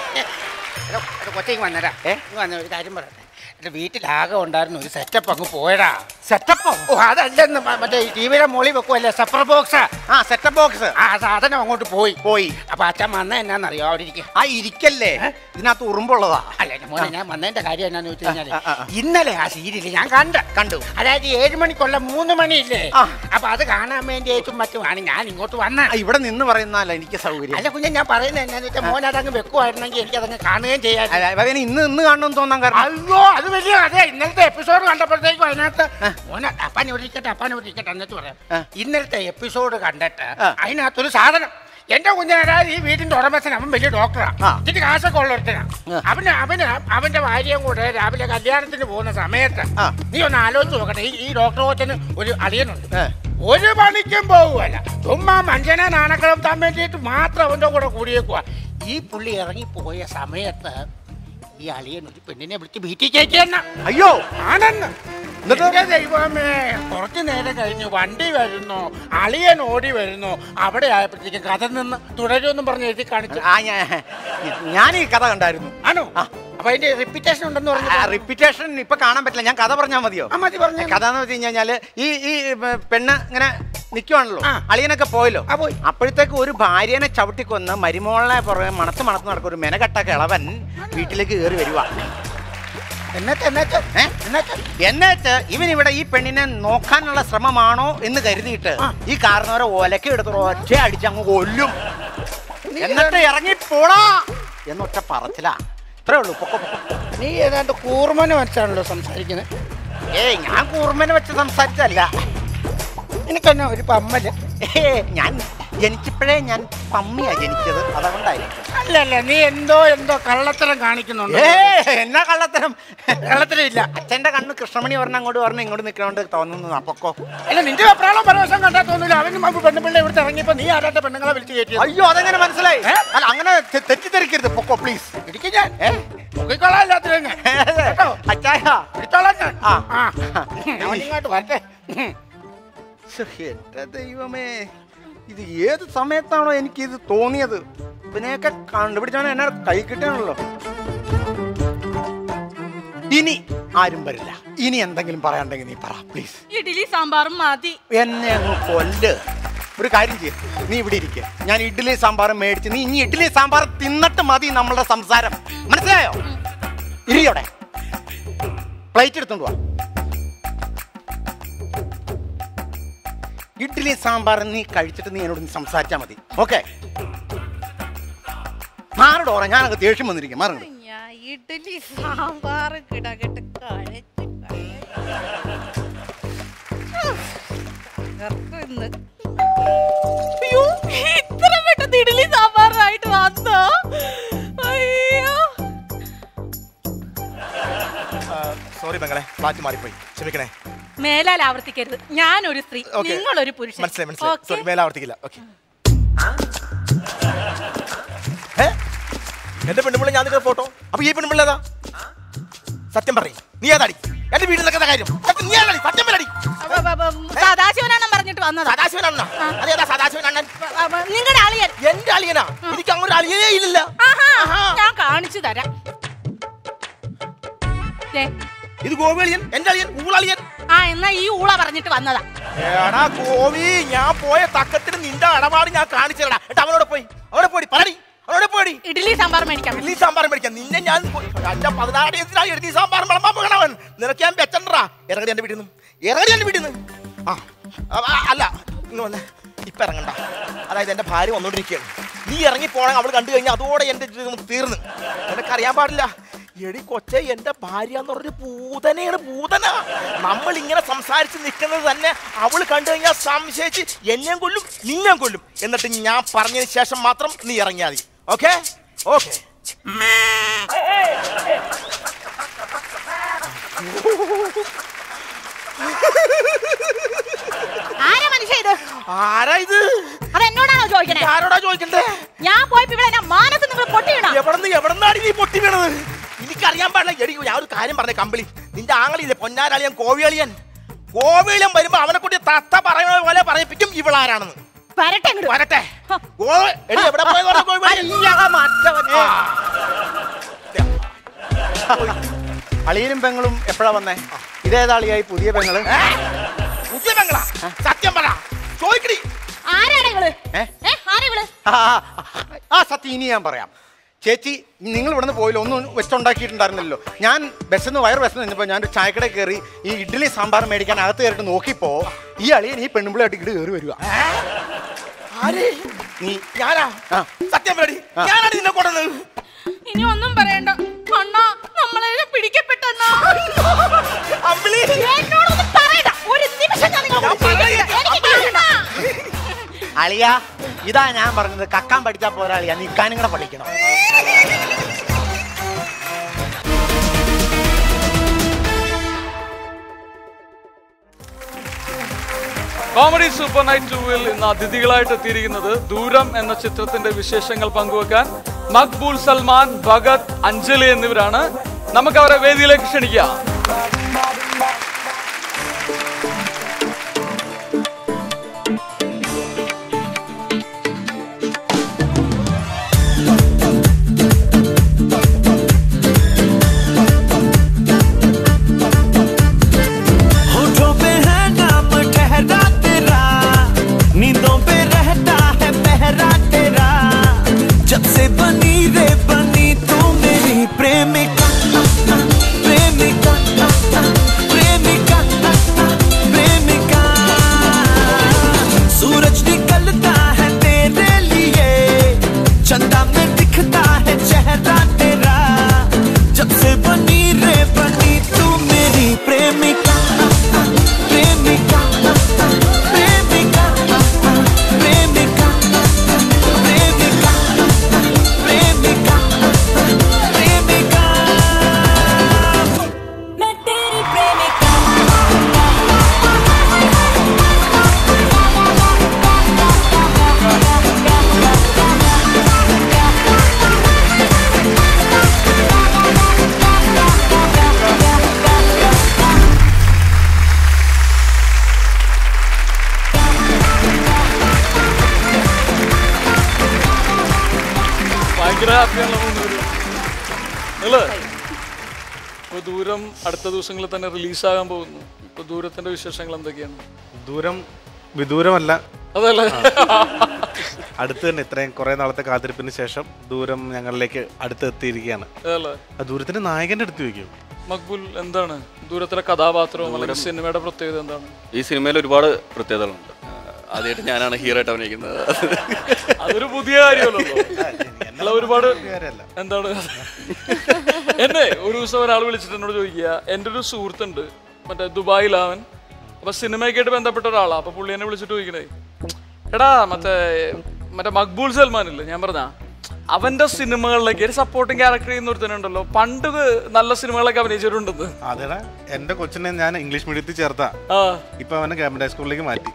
S6: എടോ, എടോ, കൊച്ചേക്ക് വന്നേരാ
S5: ഏ?
S6: ഇങ്ങ് വന്ന ഒരു കാര്യം പറയട്ടെ എന്റെ വീട്ടിലാകെ ഉണ്ടായിരുന്ന ഒരു സെറ്റപ്പ് അങ്ങ് പോയടാ
S5: സെറ്റപ്പോ
S6: ഓ അതല്ലെന്ന് മ- മറ്റേ ടി വിയുടെ മുകളിൽ വെക്കുമല്ലേ സെപ്പർ ബോക്സ്
S5: ആ സെറ്റപ്പ് ബോക്സ്
S6: ആ സാധനം അങ്ങോട്ട് പോയി
S5: പോയി
S6: അപ്പൊ അച്ഛൻ വന്ന എന്നാന്നറിയോ അവിടെ ഇരിക്കുക
S5: ആ ഇരിക്കല്ലേ ഇതിനകത്ത് ഉറുമ്പുള്ളതാ
S6: അല്ല എൻ്റെ മോനെ ഞാൻ വന്നതിന്റെ കാര്യം എന്നാന്ന് വെച്ച് കഴിഞ്ഞാല്
S5: ആ, ആ, ആ.
S6: ഇന്നലെ ആ സീരിയല് ഞാൻ കണ്ട്
S5: കണ്ടു
S6: അതായത് ഏഴ് മണിക്കുള്ള മൂന്ന് മണിയില്ലേ
S5: ആ.
S6: അപ്പൊ അത് കാണാൻ വേണ്ടിയിട്ടും മറ്റുമാണ് ഞാൻ ഇങ്ങോട്ട് വന്ന
S5: ആ, ഇവിടെ നിന്ന് പറയുന്നതല്ല എനിക്ക് സൗകര്യം
S6: അല്ല കുഞ്ഞെ ഞാൻ പറയുന്നത് എന്നാന്ന് വെച്ചാൽ മോൻ അതങ്ങ് വെക്കുമായിരുന്നെങ്കിൽ എനിക്ക് അതങ്ങ് കാണുകയും ചെയ്യാൻ
S5: അല്ല, അവന് ഇന്ന് ഇന്ന് കാണണമെന്ന് തോന്നാൻ കാരണം
S6: അയ്യോ അത് വലിയ അതെ ഇന്നലത്തെ എപ്പിസോഡ് കണ്ടപ്പോഴത്തേക്കും അതിനകത്ത് മോനെ അപ്പാൻ ഇവിടെ ഇരിക്കട്ടെ അപ്പാൻ ഇവിടെ ഇരിക്കട്ടെ എന്നിട്ട് പറയാം
S5: ആ.
S6: ഇന്നലത്തെ എപ്പിസോഡ് കണ്ടിട്ട്
S5: ആ.
S6: അതിനകത്തൊരു സാധനം എന്റെ കുഞ്ഞിനാ ഈ വീടിന്റെ ഉടമസ്ഥൻ അവൻ വലിയ ഡോക്ടറാ
S5: ആ.
S6: ഇതിന് കാശൊക്കെ ഉള്ളൊരുത്തനാ
S5: ആ.
S6: അവന് അവന് അവന്റെ ഭാര്യയും കൂടെ രാവിലെ കല്യാണത്തിന് പോകുന്ന സമയത്ത്
S5: ആ.
S6: നീ ഒന്ന് ആലോചിച്ച് നോക്കട്ടെ ഈ- ഈ ഡോക്ടർ കോച്ചന് ഒരു അളിയനുണ്ട്
S5: ഏ.
S6: ഒരു പണിക്കും പോകുമല്ല ചുമ്മാ മനുഷ്യനെ നാണക്കം താൻ വേണ്ടിയിട്ട് മാത്രം അവന്റെ കൂടെ കൂടിയേക്കുവാ ഈ പുള്ളി ഇറങ്ങിപ്പോയ സമയത്ത് ഈ അളിയൻ ഒരു പെണ്ണിനെ വിളിച്ച് വീട്ടിൽ കയറ്റിയെന്ന
S5: അയ്യോ
S6: ആണെന്ന്
S5: എന്നിട്ട്?
S6: എന്റെ ദൈവമേ കുറച്ചു നേരം കഴിഞ്ഞ് വണ്ടി വരുന്നു അളിയൻ ഓടി വരുന്നു അവിടെ ആയപ്പോഴത്തേക്കും കഥ നിന്ന് തുടരുമെന്നും പറഞ്ഞ് എഴുതി കാണിച്ചു
S5: ആ ഞാൻ ഞാൻ ഈ കഥ കണ്ടായിരുന്നു
S6: ആണോ
S5: ആ.
S6: അപ്പൊ അതിന്റെ റിപ്പീറ്റേഷൻ ഉണ്ടെന്ന് പറഞ്ഞു
S5: റിപ്പീറ്റേഷൻ ഇപ്പൊ കാണാൻ പറ്റില്ല ഞാൻ കഥ പറഞ്ഞാൽ മതിയോ
S6: ആ മതി പറഞ്ഞു
S5: കഥ എന്ന് വെച്ച് കഴിഞ്ഞാല് ഈ ഈ ഏ, പെണ്ണ് ഇങ്ങനെ നിൽക്കുവാണല്ലോ
S6: ആ.
S5: അളിയനൊക്കെ പോയല്ലോ
S6: ആ, പോയി.
S5: അപ്പോഴത്തേക്ക് ഒരു ഭാര്യനെ ചവിട്ടിക്കൊന്ന് മരുമോളെ പുറകെ മണത്ത് മണത്ത് നടക്കുന്ന ഒരു മെനകെട്ട കിളവൻ വീട്ടിലേക്ക് കയറി വരുവാ
S6: എന്നിട്ട് എന്നിട്ട്
S5: ഏ? എന്നിട്ട് ഇവൻ ഇവിടെ ഈ പെണ്ണിനെ നോക്കാനുള്ള ശ്രമമാണോ എന്ന് കരുതിയിട്ട് ഈ കാരണവരെ ഒലക്ക എടുത്ത് ഒറ്റ അടിച്ച് അങ്ങ് കൊല്ലും എന്നിട്ട് ഇറങ്ങി പോടാ എന്നൊറ്റ പറച്ചിലാ ഇത്രേ ഉള്ളൂ പൊക്കോ പൊക്കോ.
S6: നീ ഏതാണ്ട് കൂർമനെ വെച്ചാണല്ലോ സംസാരിക്കുന്നത്
S5: ഏയ് ഞാൻ കൂർമ്മനെ വെച്ച് സംസാരിച്ചല്ല
S6: എനിക്കെന്നെ ഒരു പമ്മല്
S5: ഏ ഞാൻ ജനിച്ചപ്പോഴേ ഞാൻ പമ്മിയാ ജനിച്ചത് അതുകൊണ്ടായിരിക്കും
S6: അല്ല അല്ല നീ എന്തോ എന്തോ കള്ളത്തരം കാണിക്കുന്നുണ്ട്
S5: ഏ എന്നാ കള്ളത്തരം കള്ളത്തരം ഇല്ല അച്ഛന്റെ കണ്ണ് കൃഷ്ണമണി പറഞ്ഞ അങ്ങോട്ട് പറഞ്ഞു ഇങ്ങോട്ട് നിൽക്കണോണ്ട് തോന്നുന്നു അപ്പൊക്കോ
S6: അല്ല നിന്റെ വെപ്രാളം പരവശം കണ്ടാ തോന്നില്ല അവന് മുമ്പ് പെണ്ണുപിള്ള ഇവിടുത്തെ ഇറങ്ങിയപ്പോ നീ ആരാட்ட പെണ്ണുങ്ങളെ വിളിച്ച് കയറ്റി
S5: അയ്യോ അതെങ്ങനെ മനസ്സിലായി അല്ല അങ്ങനെ തെ- തെറ്റിദ്ധരിക്കരുത് പൊക്കോ പ്ലീസ്
S6: ഇടിക്കും ഞാൻ നോക്കിക്കോളാം എല്ലാത്തിനും ഞാൻ. കേട്ടോ
S5: അച്ചായ
S6: പിടിച്ചോളാം ഞാൻ
S5: ആ.
S6: ആ അവൻ ഇങ്ങോട്ട് വരട്ടെ ഉം.
S5: എന്റെ ദൈവമേ ഇത് ഏത് സമയത്താണോ എനിക്ക് ഇത് തോന്നിയത് ഇവനെയൊക്കെ കണ്ടുപിടിച്ചാണ് എന്നെ കൈ കിട്ടാണല്ലോ ഇനി ആരും വരില്ല ഇനി എന്തെങ്കിലും പറയാണ്ടെങ്കിൽ നീ പറ പ്ലീസ്
S7: ഇഡ്ഡലി സാമ്പാറും മതി
S5: എന്നെ അങ്ങ് കൊല്ല് ഒരു കാര്യം ചെയ്യ നീ ഇവിടെ ഇരിക്കുക ഞാൻ ഇഡ്ഡലി സാമ്പാറും മേടിച്ച് നീ ഇനി ഇഡ്ഡലി സാമ്പാർ തിന്നിട്ട് മതി നമ്മളുടെ സംസാരം മനസ്സിലായോ ഇരിയോടെ പ്ലേറ്റ് എടുത്തോണ്ട് വാ ഇഡ്ഡലി സാമ്പാർ നീ കഴിച്ചിട്ട് നീ എന്നോട് സംസാരിച്ചാൽ മതി ഓക്കെ മാറടോറ ഞാനൊക്കെ ദേഷ്യം വന്നിരിക്കും മാറുണ്ട്
S7: ഞാൻ ഇഡ്ഡലി സാമ്പാർ കിടകിട്ട് കഴിച്ച് ഇന്ന് അയ്യോ ഇത്ര പെട്ടെന്ന് ഇഡ്ഡലി സാമ്പാറായിട്ട് വന്നോ അയ്യോ
S1: സോറി പെങ്ങളെ ഫ്ലാറ്റ് മാറിപ്പോയി ക്ഷമിക്കണേ
S7: മേലാൽ ആവർത്തിക്കരുത് ഞാനൊരു സ്ത്രീ
S1: Okay.
S7: നിങ്ങളൊരു പുരുഷൻ
S1: മനസ്സിലായി മനസ്സിലായി
S7: Okay?
S1: സോറി മേലെ ആവർത്തിക്കില്ല ഓക്കെ എന്റെ പെണ്ണുപിള്ള ഞാൻ നിൽക്കുന്ന ഫോട്ടോ അപ്പൊ ഈ പെണ്ണുപിള്ള ഏതാ സത്യം പറയും നീ ഏതാടി എന്റെ വീട്ടിൽ നിൽക്കുന്ന കാര്യം സത്യം നീ ഏതാടി സത്യം പറയടി
S7: അപ്പൊ, അപ്പൊ, അപ്പൊ, സദാശിവനാണെന്ന് പറഞ്ഞിട്ട് വന്നതാ
S1: സദാശിവനാണ് അതേതാ സദാശിവനാണ്
S7: നിങ്ങളുടെ അളിയൻ
S1: എന്റെ അളിയനാ എനിക്ക് അങ്ങനെ ഒരു അളിയനേ ഇല്ലല്ല
S7: ആഹാ,
S1: ആഹാ.
S7: ഞാൻ കാണിച്ചു തരാം ദേ,
S1: ഇത് ഗോപിയളിയൻ എന്റെ അളിയൻ ഊളളിയൻ
S7: ആ എന്നാ ഈ ഊള പറഞ്ഞിട്ട് വന്നതാ
S1: എടാ ഗോപി ഞാൻ പോയ തക്കത്തിന് നിന്റെ ഇടപാട് ഞാൻ കാണിച്ചു തരടാ എന്നിട്ട് അവനോട് പോയി അവനോട് പോയി പറടി അവനോട് പോയി
S7: ഇഡ്ഡലി സാമ്പാർ മേടിക്കാം
S1: ഇഡ്ലി സാമ്പാർ മേടിക്കാം നിന്നെ ഞാൻ അന്റെ പതിനാറ് ദിവസത്തിനായി ഇഡ്ലി സാമ്പാർ വിളമ്പാൻ പോകണവൻ നിനക്ക് ഞാൻ വെച്ചണ്ടാ ഇറങ്ങടി എന്റെ വീട്ടിൽ നിന്ന് ഇറങ്ങടി എന്റെ വീട്ടിൽ നിന്ന് ആ ആ, ആ, അല്ല ഇന്ന് വന്ന് ഇപ്പൊ ഇറങ്ങണ്ട അതായത് എന്റെ ഭാര്യ വന്നോണ്ടിരിക്കുകയാണ് നീ ഇറങ്ങി പോണെങ്കിൽ അവൾ കണ്ടു കഴിഞ്ഞാൽ അതോടെ എന്റെ ജീവിതം തീർന്ന് നിനക്കറിയാൻ പാടില്ല എടി കൊച്ചെ എന്റെ ഭാര്യ എന്ന് പറഞ്ഞൊരു പൂതനയാണ് പൂതന നമ്മൾ ഇങ്ങനെ സംസാരിച്ച് നിൽക്കുന്നത് തന്നെ അവൾ കണ്ടു കഴിഞ്ഞാൽ സംശയിച്ച് എന്നെയും കൊല്ലും നിന്നെയും കൊല്ലും എന്നിട്ട് ഞാൻ പറഞ്ഞതിന് ശേഷം മാത്രം നീ ഇറങ്ങിയാൽ മതി ഓക്കെ ഓക്കെ
S7: ആരാ മനുഷ്യ ഇത്
S1: ആരാ ഇത്
S7: അത് എന്നോടാണോ ചോദിക്കണേ
S1: ആരോടാ ചോദിക്കണ്ടേ
S7: ഞാൻ പോയപ്പോ ഇവിടെ എന്നെ മാനത്ത് നിങ്ങൾ പൊട്ടിയിടാം
S1: എവിടെന്ന് എവിടെന്നാണ് നീ പൊട്ടി വീണത് എനിക്കറിയാൻ പാടില്ല എടി ഞാൻ ഒരു കാര്യം പറഞ്ഞ കമ്പിളി നിന്റെ ആങ്ങളില്ലേ പൊന്നാരളിയൻ കോവിയളിയൻ കോവിയളിയൻ വരുമ്പോ അവനെ കൂട്ടി തത്ത പറയുന്ന പോലെ പറയിപ്പിക്കും ഇവളാരാണെന്ന്
S7: വരട്ടെ ഇങ്ങോട്ട്
S1: വരട്ടെ ഗോ- എടി എവിടെ പോയെന്ന് പറഞ്ഞ കോവിയളിയൻ? ആ.
S5: അളിയനും പെങ്ങളും എപ്പോഴാ വന്നേ ഇതേതാ അളിയായി പുതിയ പെങ്ങള്
S1: ഏ? പുതിയ പെങ്ങളാ സത്യം പറ ചോദിക്കടി
S7: ആരാണ് നിങ്ങള്
S5: ഏ?
S7: ഏ ആരാ ഇവള്
S5: ആ, ആ, ആ സത്യം ഇനി ഞാൻ പറയാം ചേച്ചി നിങ്ങൾ ഇവിടുന്ന് പോയില്ല ഒന്നും വെച്ചുണ്ടാക്കിയിട്ടുണ്ടായിരുന്നല്ലോ ഞാൻ ബസ്സിൽ നിന്ന് വയർ ബസ്സിൽ നിന്നപ്പോൾ ഞാൻ ഒരു ചായക്കട കയറി ഈ ഇഡ്ഡലി സാമ്പാർ മേടിക്കാൻ അകത്ത് കയറിയിട്ട് നോക്കിയപ്പോ ഈ അളിയൻ ഈ പെണ്ണുമ്പിളായിട്ട് ഇങ്ങോട്ട് കയറി വരിക
S1: ആര്
S5: നീ
S1: ഞാനാ
S5: ആ.
S1: സത്യം പറടി
S5: ആ.
S1: ഞാനാണ് നിന്നെ കൊണ്ടുവന്നത്
S7: ഇനി ഒന്നും പറയണ്ട അണ്ണാ നമ്മളെ പിടിക്കപ്പെട്ടണ്ണാ
S1: അമ്പിളി
S7: എന്നോടൊന്നും പറയണ്ട ഒരു നിമിഷം ഞാൻ നിങ്ങളെ
S1: ഞാൻ
S7: പിടിക്കില്ല.
S1: പറയാം.
S7: എനിക്ക് കാണണ്ട.
S5: അളിയ ഇതാ ഞാൻ പറഞ്ഞത് കക്കാൻ പഠിച്ചാൽ പോരാ അളിയ നിൽക്കാനും കൂടെ പഠിക്കണം
S3: കോമഡി സൂപ്പർ നൈറ്റ് ടൂവിൽ ഇന്ന് അതിഥികളായിട്ട് എത്തിയിരിക്കുന്നത് ദൂരം എന്ന ചിത്രത്തിന്റെ വിശേഷങ്ങൾ പങ്കുവെക്കാൻ മക്ബൂൽ സൽമാൻ ഭഗത് അഞ്ജലി എന്നിവരാണ് നമുക്ക് അവരെ വേദിയിലേക്ക് ക്ഷണിക്കാം
S8: होठों पे है नाम ठहरा तेरा नींदों पे रहता है पहरा तेरा जब से बनी रे बनी तू मेरी प्रेमिका प्रेमिका
S3: ഭയങ്കര ഹാപ്പിയാണല്ലോ മൂന്നുപേരും അല്ലേ ഇപ്പൊ ദൂരം അടുത്ത ദിവസങ്ങളിൽ തന്നെ റിലീസാകാൻ പോകുന്നു ഇപ്പൊ ദൂരത്തിന്റെ വിശേഷങ്ങൾ എന്തൊക്കെയാണ്
S4: ദൂരം വിദൂരമല്ല
S3: അതല്ലേ
S4: അടുത്ത് തന്നെ ഇത്രയും കുറെ നാളത്തെ കാത്തിരിപ്പിന് ശേഷം ദൂരം ഞങ്ങളിലേക്ക് അടുത്ത് എത്തിയിരിക്കുകയാണ്
S3: അതല്ലേ
S4: ആ ദൂരത്തിന്റെ നായകന്റെ അടുത്ത് വയ്ക്കും
S3: മക്ബുൽ എന്താണ് ദൂരത്തിലെ കഥാപാത്രവും അല്ലെങ്കിൽ സിനിമയുടെ പ്രത്യേകത എന്താണ്
S9: ഈ സിനിമയിൽ ഒരുപാട് പ്രത്യേകതകളുണ്ട് ആദ്യമായിട്ട് ഞാനാണ് ഹീറോ ആയിട്ട് അഭിനയിക്കുന്നത്
S3: അതൊരു പുതിയ കാര്യമല്ലല്ലോ അല്ല ഒരുപാട് എന്താണ് എന്നെ ഒരു ദിവസം ഒരാൾ വിളിച്ചിട്ട് എന്നോട് ചോദിക്കുക എൻ്റെ ഒരു സുഹൃത്തുണ്ട് മറ്റേ ദുബായിലാവൻ അപ്പൊ സിനിമയൊക്കെയായിട്ട് ബന്ധപ്പെട്ട ഒരാളാ അപ്പൊ പുള്ളി എന്നെ വിളിച്ചിട്ട് ചോദിക്കണേ എടാ മറ്റേ മറ്റേ മക്ബൂൽ സൽമാൻ ഇല്ലേ ഞാൻ പറഞ്ഞ അവന്റെ സിനിമകളിലേക്ക് ഒരു സപ്പോർട്ടിങ് ക്യാരക്ടർ ചെയ്യുന്ന ഒരുത്തനുണ്ടല്ലോ പണ്ട് നല്ല സിനിമകളൊക്കെ അഭിനയിച്ചിട്ടുണ്ടെന്ന്
S4: അതേടാ എന്റെ കൊച്ചിനെ ഞാൻ ഇംഗ്ലീഷ് മീഡിയത്തിൽ ചേർത്താ
S3: ആ
S4: ഇപ്പൊ അവനെ ഗവൺമെന്റ് ഹൈസ്കൂളിലേക്ക് മാറ്റി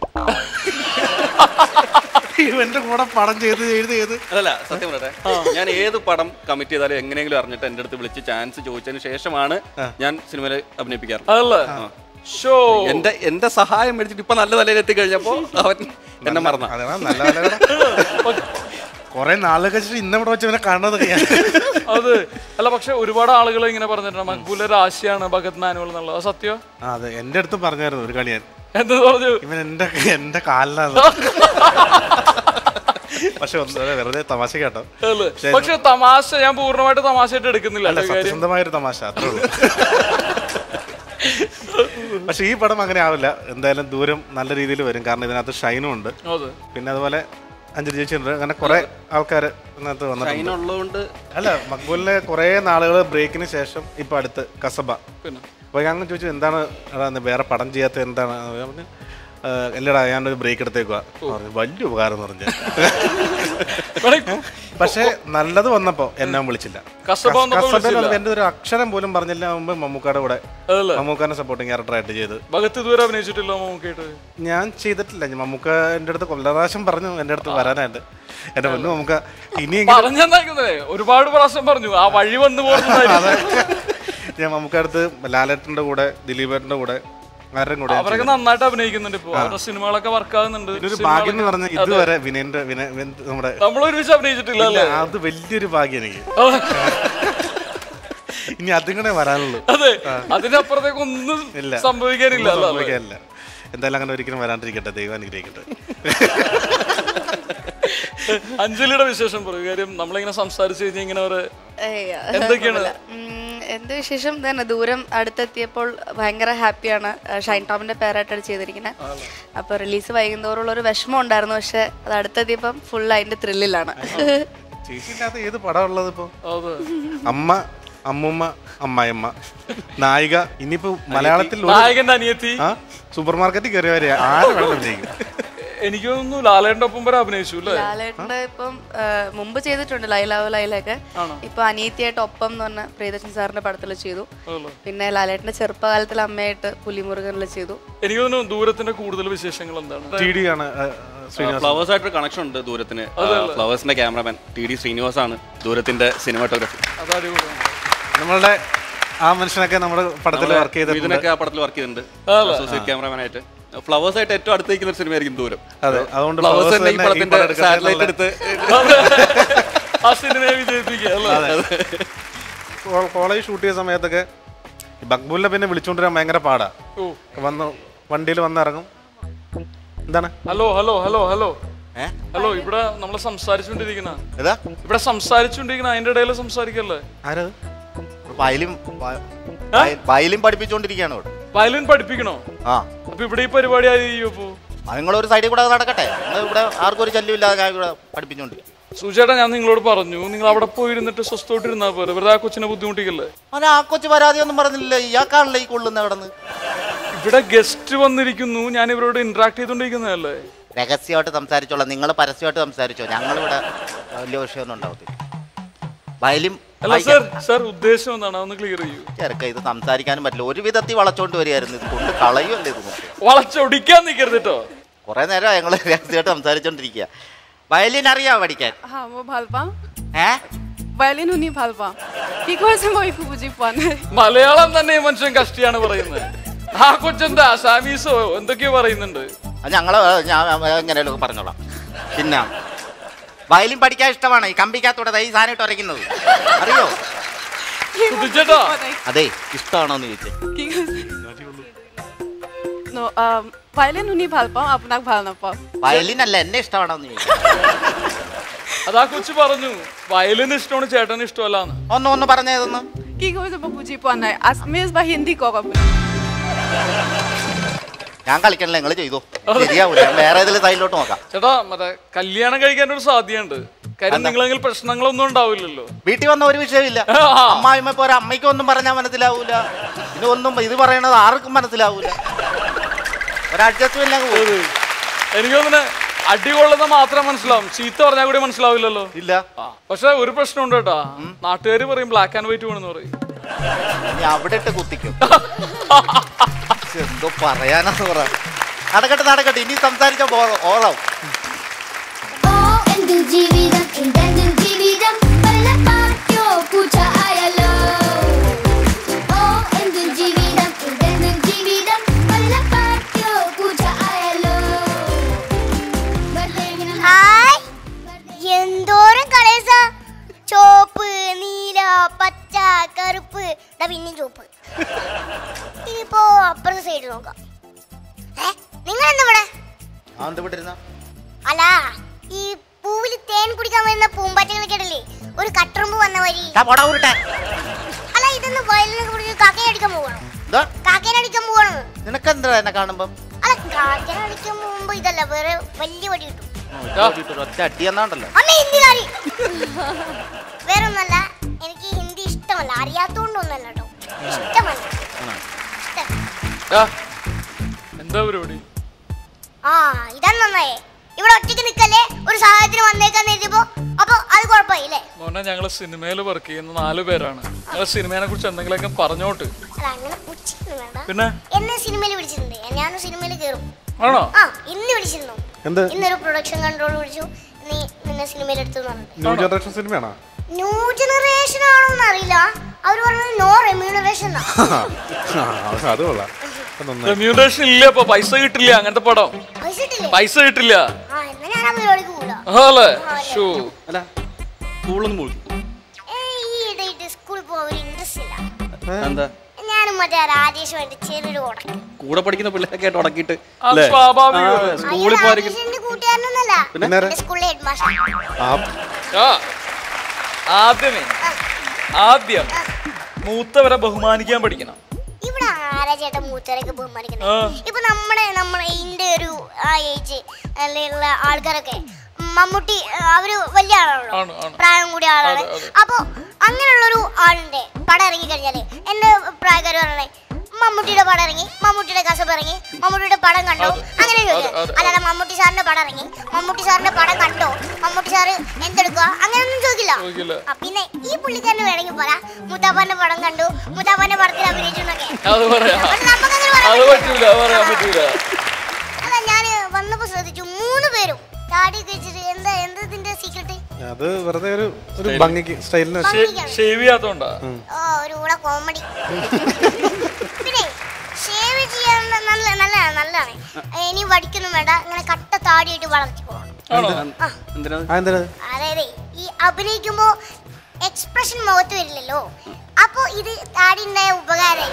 S4: ഇവന്റെ കൂടെ പടം ചെയ്ത് ചെയ്ത് ചെയ്ത്
S9: അതല്ല സത്യം പറയട്ടെ ഞാൻ ഏത് പടം കമ്മിറ്റ് ചെയ്താലും എങ്ങനെയെങ്കിലും അറിഞ്ഞിട്ട് എൻ്റെ അടുത്ത് വിളിച്ച് ചാൻസ് ചോദിച്ചതിന് ശേഷമാണ് ഞാൻ സിനിമയിൽ അഭിനയിപ്പിക്കാറ്
S3: അതല്ലേ ഷോ
S9: എന്റെ എന്റെ സഹായം മേടിച്ചിട്ട് ഇപ്പൊ നല്ല നിലയിൽ എത്തിക്കഴിഞ്ഞപ്പോ അവൻ എന്നെ മറന്ന
S4: അതേടാ നല്ല നല്ല കൊറേ നാളുകൾക്ക് ശേഷം ഇന്നവിടെ വെച്ച് ഇവനെ കാണുന്നത് ഞാൻ
S3: അത് അല്ല പക്ഷെ ഒരുപാട് ആളുകൾ ഇങ്ങനെ പറഞ്ഞിട്ടുണ്ട് മക്ബൂലെ രാശിയാണ് ഭഗത് മാനുവൽ എന്നുള്ളത് അത് സത്യോ
S4: ആ, അതെ എന്റെ അടുത്ത് പറഞ്ഞായിരുന്നു ഒരു കളിയാൻ
S3: എന്ത് പറഞ്ഞു
S4: ഇവൻ എന്റെ എന്റെ കാലിലാണ് പക്ഷെ ഒന്ന് അതെ, വെറുതെ തമാശ കേട്ടോ
S3: അല്ലേ? പക്ഷെ തമാശ ഞാൻ പൂർണ്ണമായിട്ട് തമാശയായിട്ട് എടുക്കുന്നില്ല
S4: അല്ല
S3: ഈ കാര്യം
S4: സത്യസന്ധമായ ഒരു തമാശ അത്രേ ഉള്ളൂ പക്ഷെ ഈ പടം അങ്ങനെ ആവില്ല എന്തായാലും ദൂരം നല്ല രീതിയിൽ വരും കാരണം ഇതിനകത്ത് ഷൈനും ഉണ്ട്
S3: അതെ
S4: പിന്നെ അതുപോലെ അഞ്ജലി ചേച്ചി ഉണ്ട് അങ്ങനെ കുറെ ആൾക്കാർ ഇതിനകത്ത് വന്നിട്ടുണ്ട്
S9: അതിനുള്ളതുകൊണ്ട്
S4: അല്ല മക്ബൂലിലെ കുറെ നാളുകൾ ബ്രേക്കിന് ശേഷം ഇപ്പൊ അടുത്ത് കസബ
S3: പിന്നെ
S4: അപ്പൊ ഞാൻ ചോദിച്ചു എന്താണ് എടാ നീ വേറെ പടം ചെയ്യാത്ത എന്താണ് ഞാൻ പറഞ്ഞു, "ആ, ഇല്ലടാ ഞാനൊരു ബ്രേക്ക് എടുത്തേക്കുവാ പറഞ്ഞു, വലിയ ഉപകാരം എന്ന് പറഞ്ഞു
S3: വേണേ-
S4: പക്ഷേ നല്ലത് വന്നപ്പോ എന്നെ അവൻ വിളിച്ചില്ല
S3: കസബ വന്നപ്പോ
S4: കസബയിൽ
S3: വിളിച്ചില്ല.
S4: എന്റെ ഒരു അക്ഷരം പോലും പറഞ്ഞില്ല മുമ്പ് മമ്മൂക്കാടെ കൂടെ
S3: അതല്ലേ
S4: മമ്മൂക്കാനെ സപ്പോർട്ടിങ് ക്യാരക്ടറായിട്ട് ചെയ്ത്
S3: ഭഗത്ത് ഇതുവരെ അഭിനയിച്ചിട്ടില്ല മമ്മൂക്കായിട്ട്
S4: ഞാൻ ചെയ്തിട്ടില്ല ഞാൻ മമ്മൂക്ക എൻ്റെ അടുത്ത് കൊല്ലറാശം പറഞ്ഞു എൻ്റെ അടുത്ത് വരാനായിട്ട് എൻ്റെ മുന്നു മമ്മൂക്ക ഇനിയെങ്കിലും
S3: പറഞ്ഞെന്നാക്കുന്നേ ഒരുപാട് പ്രാവശ്യം പറഞ്ഞു ആ വഴി വന്നു പോകുന്നതായിരിക്കും
S4: ഞാൻ മമ്മൂക്ക അടുത്ത് ലാലേട്ടൻ്റെ കൂടെ ദിലീപേട്ടൻ്റെ കൂടെ ആരുടെയും കൂടെ ഞാൻ
S3: അവരൊക്കെ നന്നായിട്ട് അഭിനയിക്കുന്നുണ്ട് ഇപ്പൊ അവരുടെ സിനിമകളൊക്കെ വർക്ക് ആകുന്നുണ്ട്
S4: ഒരു ഭാഗ്യം എന്ന് പറഞ്ഞാൽ ഇതുവരെ വിനയന്റെ വിനയ വിൻ- നമ്മുടെ
S3: നമ്മൾ ഒരുമിച്ച് അഭിനയിച്ചിട്ടില്ല
S4: ഇല്ല,
S3: അല്ലേ
S4: അത് വലിയൊരു ഭാഗ്യം എനിക്ക് ഇനി അതും കൂടെ വരാനുള്ളൂ
S3: അതെ അതിനപ്പുറത്തേക്ക് ഒന്നും
S4: ഇല്ല
S3: സംഭവിക്കാനില്ല
S4: ഒന്നും
S3: അല്ലേ?
S4: സംഭവിക്കാനില്ല എന്തായാലും അങ്ങനെ ഒരിക്കലും വരാണ്ടിരിക്കട്ടെ ദൈവം അനുഗ്രഹിക്കട്ടെ
S3: അഞ്ജലിയുടെ വിശേഷം പറയൂ കാര്യം നമ്മളിങ്ങനെ സംസാരിച്ചു കഴിഞ്ഞാൽ ഇങ്ങനെ ഒരു
S10: ഏയ്,
S3: എന്തൊക്കെയാണ്?
S10: കുഴപ്പമില്ല. ഉം, എന്ത് വിശേഷം തന്നെ ദൂരം അടുത്തെത്തിയപ്പോൾ ഭയങ്കര ഹാപ്പിയാണ് ഷൈൻ ടോമിന്റെ പേരായിട്ടാണ് ചെയ്തിരിക്കുന്നത് അപ്പൊ റിലീസ് വൈകുന്നോറുള്ള ഒരു വിഷമം ഉണ്ടായിരുന്നു പക്ഷെ അത് അടുത്തെത്തിയപ്പം ഫുൾ അതിന്റെ ത്രില്ലിലാണ്
S4: ചേച്ചിയില്ലാത്ത ഏത് പടം ഉള്ളത് ഇപ്പൊ
S3: അതെ
S4: അമ്മ അമ്മുമ്മ അമ്മായിയമ്മ നായിക ഇനിയിപ്പോ മലയാളത്തിൽ ഒരു-
S3: നായകന്റെ അനിയത്തി
S4: ആ സൂപ്പർ മാർക്കറ്റിൽ കയറിയവരെ ആര് വേണം അഭിനയിക്കും
S3: എനിക്ക് തോന്നുന്നു ലാലേട്ടൻ്റെ ഒപ്പം വരെ അഭിനയിച്ചു അല്ലേ
S10: ലാലേട്ടന്റെ ഇപ്പം ആ, മുമ്പ് ചെയ്തിട്ടുണ്ട് ലൈലാവ് ലൈലൊക്കെ ഇപ്പൊ അനിയത്തിയായിട്ട് ഒപ്പം എന്ന് പറഞ്ഞ പ്രിയദർശൻ സാറിന്റെ പടത്തിൽ ചെയ്തു
S3: ആണല്ലോ.
S10: പിന്നെ ലാലേട്ടന്റെ ചെറുപ്പകാലത്തിൽ അമ്മയായിട്ട് പുലിമുരുകനിൽ ചെയ്തു
S3: എനിക്ക് തോന്നുന്നു ദൂരത്തിന്റെ കൂടുതൽ വിശേഷങ്ങൾ എന്താണ്
S4: ടി ഡി ആണ് ആ, ശ്രീനിവാസൻ
S9: ഫ്ലവേഴ്സ് ആയിട്ടൊരു കണക്ഷൻ ഉണ്ട് ദൂരത്തിന് ഫ്ലവേഴ്സിന്റെ ക്യാമറമാൻ ടി ഡി ശ്രീനിവാസ് ആണ് ദൂരത്തിന്റെ സിനിമാറ്റോഗ്രഫി
S3: അത് അടിപൊളിയാണ്
S4: നമ്മളുടെ ആ മനുഷ്യനൊക്കെ നമ്മുടെ പടത്തിൽ വർക്ക് ചെയ്തിട്ടുണ്ട്
S9: ഇതിനൊക്കെ ആ പടത്തിൽ വർക്ക് ചെയ്തിട്ടുണ്ട് അസോസിയേറ്റ് ക്യാമറമാൻ ആയിട്ട് ഫ്ലവേഴ്സ് ആയിട്ട് ഏറ്റവും അടുത്ത് നിൽക്കുന്ന ഒരു സിനിമയായിരിക്കും ദൂരം
S4: അതെ അതുകൊണ്ട്
S9: ഫ്ലവേഴ്സ്
S4: flowers
S9: തന്നെ ഈ
S4: തന്നെ ഈ
S9: പടത്തിന്റെ
S4: പടം എടുക്കട്ടെ
S9: സാറ്റലൈറ്റ്
S4: എന്നുള്ള-
S9: എടുത്ത്
S3: ആ സിനിമയെ വിജയിപ്പിക്കുക അല്ലേ
S4: കോ- കോളേജ് ഷൂട്ട് ചെയ്ത സമയത്തൊക്കെ ഈ ബക്ബൂലിനെ പിന്നെ വിളിച്ചുകൊണ്ടിരാൻ ഭയങ്കര പാടാ
S3: ഓ
S4: വന്ന് വണ്ടിയിൽ വന്നിറങ്ങും എന്താണ്
S3: ഹലോ ഹലോ ഹലോ ഹലോ
S5: ഏ?
S3: ഹലോ ഇവിടെ നമ്മൾ സംസാരിച്ചുകൊണ്ടിരിക്കുന്ന
S5: ഏതാ
S3: ഇവിടെ സംസാരിച്ചുകൊണ്ടിരിക്കുന്ന അതിന്റെ ഇടയിൽ സംസാരിക്കല്ലേ
S4: ആരത്
S5: വയലും വയലും പഠിപ്പിച്ചുകൊണ്ടിരിക്കുകയാണ് ഇവിടെ
S3: വയലിൻ പഠിപ്പിക്കണോ
S5: ആ
S3: അപ്പൊ ഇവിടെ ഈ പരിപാടി ആര് ചെയ്യും അപ്പോ
S5: അത് നിങ്ങളൊരു സൈഡിൽ കൂടെ നടക്കട്ടെ നിങ്ങൾ ഇവിടെ ആർക്കും ഒരു ശല്യമില്ലാതെ കാര്യം ഇവിടെ പഠിപ്പിച്ചുകൊണ്ടിരിക്കുക
S3: സുചേട്ടാ ഞാൻ നിങ്ങളോട് പറഞ്ഞു നിങ്ങൾ അവിടെ പോയിരുന്നിട്ട് സ്വസ്ഥമായിട്ടിരുന്നാ പോരെ വെറുതെ ആ കൊച്ചിനെ ബുദ്ധിമുട്ടിക്കല്ലേ
S5: അവൻ ആ കൊച്ചു പരാതിയൊന്നും പറഞ്ഞില്ല ഇയാൾക്കാണല്ലോ ഈ കൊള്ളുന്ന അവിടെ നിന്ന്
S3: ഇവിടെ ഗസ്റ്റ് വന്നിരിക്കുന്നു ഞാൻ ഇവരോട് ഇന്ററാക്ട് ചെയ്തോണ്ടിരിക്കുന്നതല്ലേ
S5: രഹസ്യമായിട്ട് സംസാരിച്ചോളാം നിങ്ങൾ പരസ്യമായിട്ട് സംസാരിച്ചോ ഞങ്ങളിവിടെ വലിയ വിഷയമൊന്നും ഉണ്ടാവത്തില്ല വയലും
S3: അല്ല സർ സർ ഉദ്ദേശം എന്താണ് അതൊന്ന് ക്ലിയർ ചെയ്യൂ
S5: ചെറുക്ക ഇത് സംസാരിക്കാനും പറ്റില്ല ഒരു വിധത്തിൽ വളച്ചോണ്ട് വരികയായിരുന്നു ഇത് കൊണ്ട് കളയുമല്ലേ ഇത് മൊത്തം.
S3: വളച്ചൊടിക്കാൻ നിൽക്കരുത് കേട്ടോ
S5: കുറെ നേരം ഞങ്ങൾ രഹസ്യമായിട്ട് സംസാരിച്ചോണ്ടിരിക്കുക വയലിൻ അറിയാമോ പഠിക്കാൻ
S7: হা মই ভাল পাওঁ
S5: ഏ
S7: ভায়লিন শুনি ভাল পাওঁ কি কৈছে মই একো বুজি পোৱা নাই
S3: മലയാളം തന്നെ ഈ മനുഷ്യൻ കഷ്ടിയാണ് പറയുന്നത് ആ കൊച്ചെന്താ ആസാമീസോ എന്തൊക്കെയോ പറയുന്നുണ്ട്
S5: അത് ഞങ്ങൾ ഞാൻ എങ്ങനെയാലും പറഞ്ഞോളാം പിന്നെ വയലിൻ പഠിക്കാൻ ഇഷ്ടമാണ് ഈ കമ്പിക്കകത്തൂടെ ദേ ഈ സാധനം ഇട്ട് ഉരയ്ക്കുന്നത് അറിയോ
S3: സുധിച്ചേട്ടാ
S5: അതെ ഇഷ്ടമാണോന്ന് ചോദിച്ചേ
S11: No, um, violin শুনি ভাল পাওঁ আপোনাক ভাল নাপাওঁ
S5: വയലിൻ അല്ല എന്നെ ഇഷ്ടമാണോന്ന് ചോദിച്ചു
S3: അതാ കൊച്ചു പറഞ്ഞു വയലിൻ ഇഷ്ടമാണ് ചേട്ടന് ഇഷ്ടമല്ലാന്ന്
S5: ഒന്ന് ഒന്ന് പറഞ്ഞേതൊന്ന്
S11: কি কৈছে মই বুজি পোৱা নাই আছমিজ বা হিন্দী কওক আপুনি
S5: ഞാൻ കളിക്കണില്ല നിങ്ങൾ ചെയ്തു ശരിയാവൂല ഞാൻ വേറെ ഏതെങ്കിലും സൈഡിലോട്ട് നോക്കാം
S3: ചേട്ടാ മറ്റേ കല്യാണം കഴിക്കാൻ ഒരു സാധ്യതയുണ്ട് കാര്യം
S5: എന്താ?
S3: നിങ്ങളെങ്കിൽ പ്രശ്നങ്ങളൊന്നും ഉണ്ടാവില്ലല്ലോ
S5: വീട്ടിൽ വന്ന ഒരു വിഷയമില്ല അമ്മായിമ്മ ഇപ്പൊ ഒരു അമ്മയ്ക്ക് ഒന്നും പറഞ്ഞാൽ മനസ്സിലാവൂല ഇത് ഒന്നും ഇത് പറയണത് ആർക്കും മനസ്സിലാവൂല ഒരു അഡ്ജസ്റ്റ്മെന്റ് അങ്ങ് പോകും
S3: എനിക്ക് തോന്നുന്നു അടി കൊള്ളുന്ന മാത്രം മനസ്സിലാവും ചീത്ത പറഞ്ഞാൽ കൂടി മനസ്സിലാവില്ലല്ലോ
S5: ഇല്ല
S3: പക്ഷെ ഒരു പ്രശ്നമുണ്ട് കേട്ടാ നാട്ടുകാർ പറയും ബ്ലാക്ക് ആൻഡ് വൈറ്റ് വേണമെന്ന് പറയും
S5: ഇനി അവിടെ ഇട്ട് കുത്തിക്കും ശ്ശെ, എന്തോ പറയാനാന്ന് പറ നടക്കട്ടെ നടക്കട്ടെ ഇനി സംസാരിച്ച ഓളാവും
S12: എന്തു ജീവിതം എന്തെന്തു ജീവിതം പല പാട്ടോ പൂച്ചയായല്ലോ ഓ എന്തു ജീവിതം എന്തെന്തു ജീവിതം പല പാട്ടോ പൂച്ചയായല്ലോ
S13: ഹായ് എന്തോരം കളേഴ്സാ ചോപ്പ് നീല പച്ച കറുപ്പ് ദാ പിന്നെയും ചോപ്പ് ഇനിയിപ്പോ അപ്പുറത്തെ സൈഡ് നോക്കാം ഏ നിങ്ങൾ എന്താ ഇവിടെ
S5: അവൻ ഇവിടെ ഇരുന്ന
S13: അല്ല ഈ പൂവിൽ തേൻ കുടിക്കാൻ വരുന്ന പൂമ്പാറ്റകളെ കേട്ടില്ലേ ഒരു കട്ടറുമ്പ് വന്ന വഴി അല്ല ഇതൊന്ന് വയലിനൊക്കെ പിടിച്ച് കാക്കയെ അടിക്കാൻ പോവാണോ
S5: എന്താ
S13: കാക്കേനെ അടിക്കാൻ പോവാണോ
S5: നിനക്കെന്താ എന്നെ കാണുമ്പം
S13: അല്ല കാക്കേനെ അടിക്കാൻ പോകുമ്പോ ഇതല്ല വേറെ വലിയ വടി കിട്ടും
S5: ഒറ്റ അടി എന്നാണ്ടല്ലോ
S13: അമ്മ ഹിന്ദിക്കാരി വേറെ ഒന്നല്ല എനിക്ക് ഹിന്ദി ഇഷ്ടമല്ല അറിയാത്തോണ്ടൊന്നല്ല കേട്ടോ ഇഷ്ടമല്ല ഇഷ്ടം.
S3: ആ, എന്താ പരിപാടി
S13: ആ ഇതാ നന്നായേ ഇവിടെ ഒറ്റയ്ക്ക് നിക്കല്ലേ ഒരു സാഹചര്യം വന്നേക്കാന്ന് എഴുതിയപ്പോ അപ്പൊ അത് കുഴപ്പമായി അല്ലേ
S3: മോനെ ഞങ്ങള് സിനിമയിൽ വർക്ക് ചെയ്യുന്ന നാല് പേരാണ് ഞങ്ങളെ സിനിമയെ കുറിച്ച് എന്തെങ്കിലുമൊക്കെ പറഞ്ഞോട്ട്
S13: അല്ല അങ്ങനെ പുച്ഛിക്കുന്നു വേണ്ട
S3: പിന്നെ
S13: എന്നെ സിനിമയിൽ വിളിച്ചിട്ടുണ്ട് ഞാനും സിനിമയിൽ കയറും
S3: ആണോ
S13: ആ ഇന്ന് വിളിച്ചിരുന്നു
S4: എന്ത്
S13: ഇന്നൊരു പ്രൊഡക്ഷൻ കൺട്രോൾ വിളിച്ചു നീ നിന്നെ സിനിമയിൽ എടുത്തു എന്ന് പറഞ്ഞിട്ട്
S4: ന്യൂ ജനറേഷൻ സിനിമയാണോ
S13: ന്യൂ ജനറേഷൻ ആണോ എന്നറിയില്ല അവർ പറഞ്ഞത് നോ റെമ്യൂണറേഷൻ എന്നാ
S4: അത് കൊള്ളാം അത് നന്നായി.
S3: റെമ്യൂണറേഷൻ ഇല്ല ഇപ്പൊ പൈസ കിട്ടില്ല അങ്ങനത്തെ പടം
S13: പൈസ ഇട്ടില്ലേ
S3: പൈസ കിട്ടില്ല
S13: ആ എന്നാ ഞാൻ ആ പരിപാടിക്ക് പോകില്ല
S3: അല്ലേ ഷൂ
S9: അല്ല സ്കൂളൊന്നും പോയി
S13: ഈ ഇടയിട്ട് സ്കൂളിൽ പോകാൻ ഒരു ഇൻട്രസ്റ്റ് ഇല്ല
S9: എന്താ
S13: ഞാനും മറ്റേ ആ രാജേഷുമായിട്ട് ചെറിയൊരു ഉടക്കി
S9: കൂടെ പഠിക്കുന്ന പിള്ളേരൊക്കെ ആയിട്ട് ഉടക്കിയിട്ട്
S3: അത്
S9: അല്ലേ?
S3: സ്വാഭാവികം.
S9: ആ, സ്കൂളിൽ പോയിരിക്കും
S13: രാജേഷിന്റെ കൂട്ടുകാരനൊന്നല്ല
S9: പിന്നെ?
S13: എന്റെ സ്കൂളിലെ ഹെഡ് മാസ്റ്റർ
S3: ആ ആദ്യമേ ആദ്യം മൂത്തവരെ ബഹുമാനിക്കാൻ പഠിക്കണം
S13: ഇവിടെ ആരാ ചേട്ടാ മൂത്തരൊക്കെ ബഹുമാനിക്കുന്നത്
S3: ആ.
S13: ഇപ്പൊ നമ്മുടെ നമ്മുടെ ഇതിന്റെ ഒരു ആ ഏജ് ഉള്ള ആൾക്കാരൊക്കെ മമ്മൂട്ടി ആ, അവര് വലിയ ആളാണല്ലോ
S3: ആണ്, ആണ്.
S13: പ്രായം കൂടിയ ആളാണ്
S3: അതെ, അതെ.
S13: അപ്പൊ അങ്ങനെയുള്ളൊരു ആളുണ്ട് പടം ഇറങ്ങി കഴിഞ്ഞാല് എന്റെ പ്രായക്കാർ പറയണേ മമ്മൂട്ടിയുടെ പടം ഇറങ്ങി മമ്മൂട്ടിയുടെ കസബ് ഇറങ്ങി മമ്മൂട്ടിയുടെ പടം കണ്ടോ അങ്ങനെ ചോദിക്കുക
S3: അതെ, അതെ.
S13: അല്ലാതെ മമ്മൂട്ടി സാറിന്റെ പടം ഇറങ്ങി മമ്മൂട്ടി സാറിന്റെ പടം കണ്ടോ മമ്മൂട്ടി സാറ് എന്തെടുക്കുക അങ്ങനെയൊന്നും ചോദിക്കില്ല
S3: ചോദിക്കില്ല.
S13: ആ, പിന്നെ ഈ പുള്ളിക്കാരന് വേണമെങ്കിൽ പറ മുത്താപ്പാന്റെ പടം കണ്ടു മുത്താപ്പാന്റെ പടത്തിൽ അഭിനയിച്ചു എന്നൊക്കെ
S3: അത് പറയാം
S13: പക്ഷെ നമുക്കങ്ങനെ പറയാൻ
S3: അത് പറ്റൂല അത് പറയാൻ പറ്റൂല
S13: അല്ല ഞാൻ വന്നപ്പോ ശ്രദ്ധിച്ചു മൂന്ന് പേരും താടി വെച്ചിട്ട് എന്താ എന്താ ഇതിന്റെ സീക്രട്ട്
S4: അത് വെറുതെ ഒരു ഒരു ഭംഗിക്ക് സ്റ്റൈലിന്
S13: ഭംഗിക്കാണ്.
S3: ഷേവ് ചെയ്യാത്തോണ്ടാ
S13: ഓ ഒരു കൂടെ കോമഡി പിന്നെ ഷേവ് ചെയ്യാൻ നല്ല നല്ലതാണ് നല്ലതാണ് ഇനി വടിക്കൊന്നും വേണ്ട ഇങ്ങനെ കട്ട താടിയായിട്ട് വളർത്തി പോകണം ആ.
S9: എന്തിനാ
S4: എന്തിനാ
S13: അതായത് ഈ അഭിനയിക്കുമ്പോ എക്സ്പ്രഷൻ മുഖത്ത് വരില്ലല്ലോ അപ്പൊ ഇത് താടി ഉണ്ടായ ഉപകാരമായി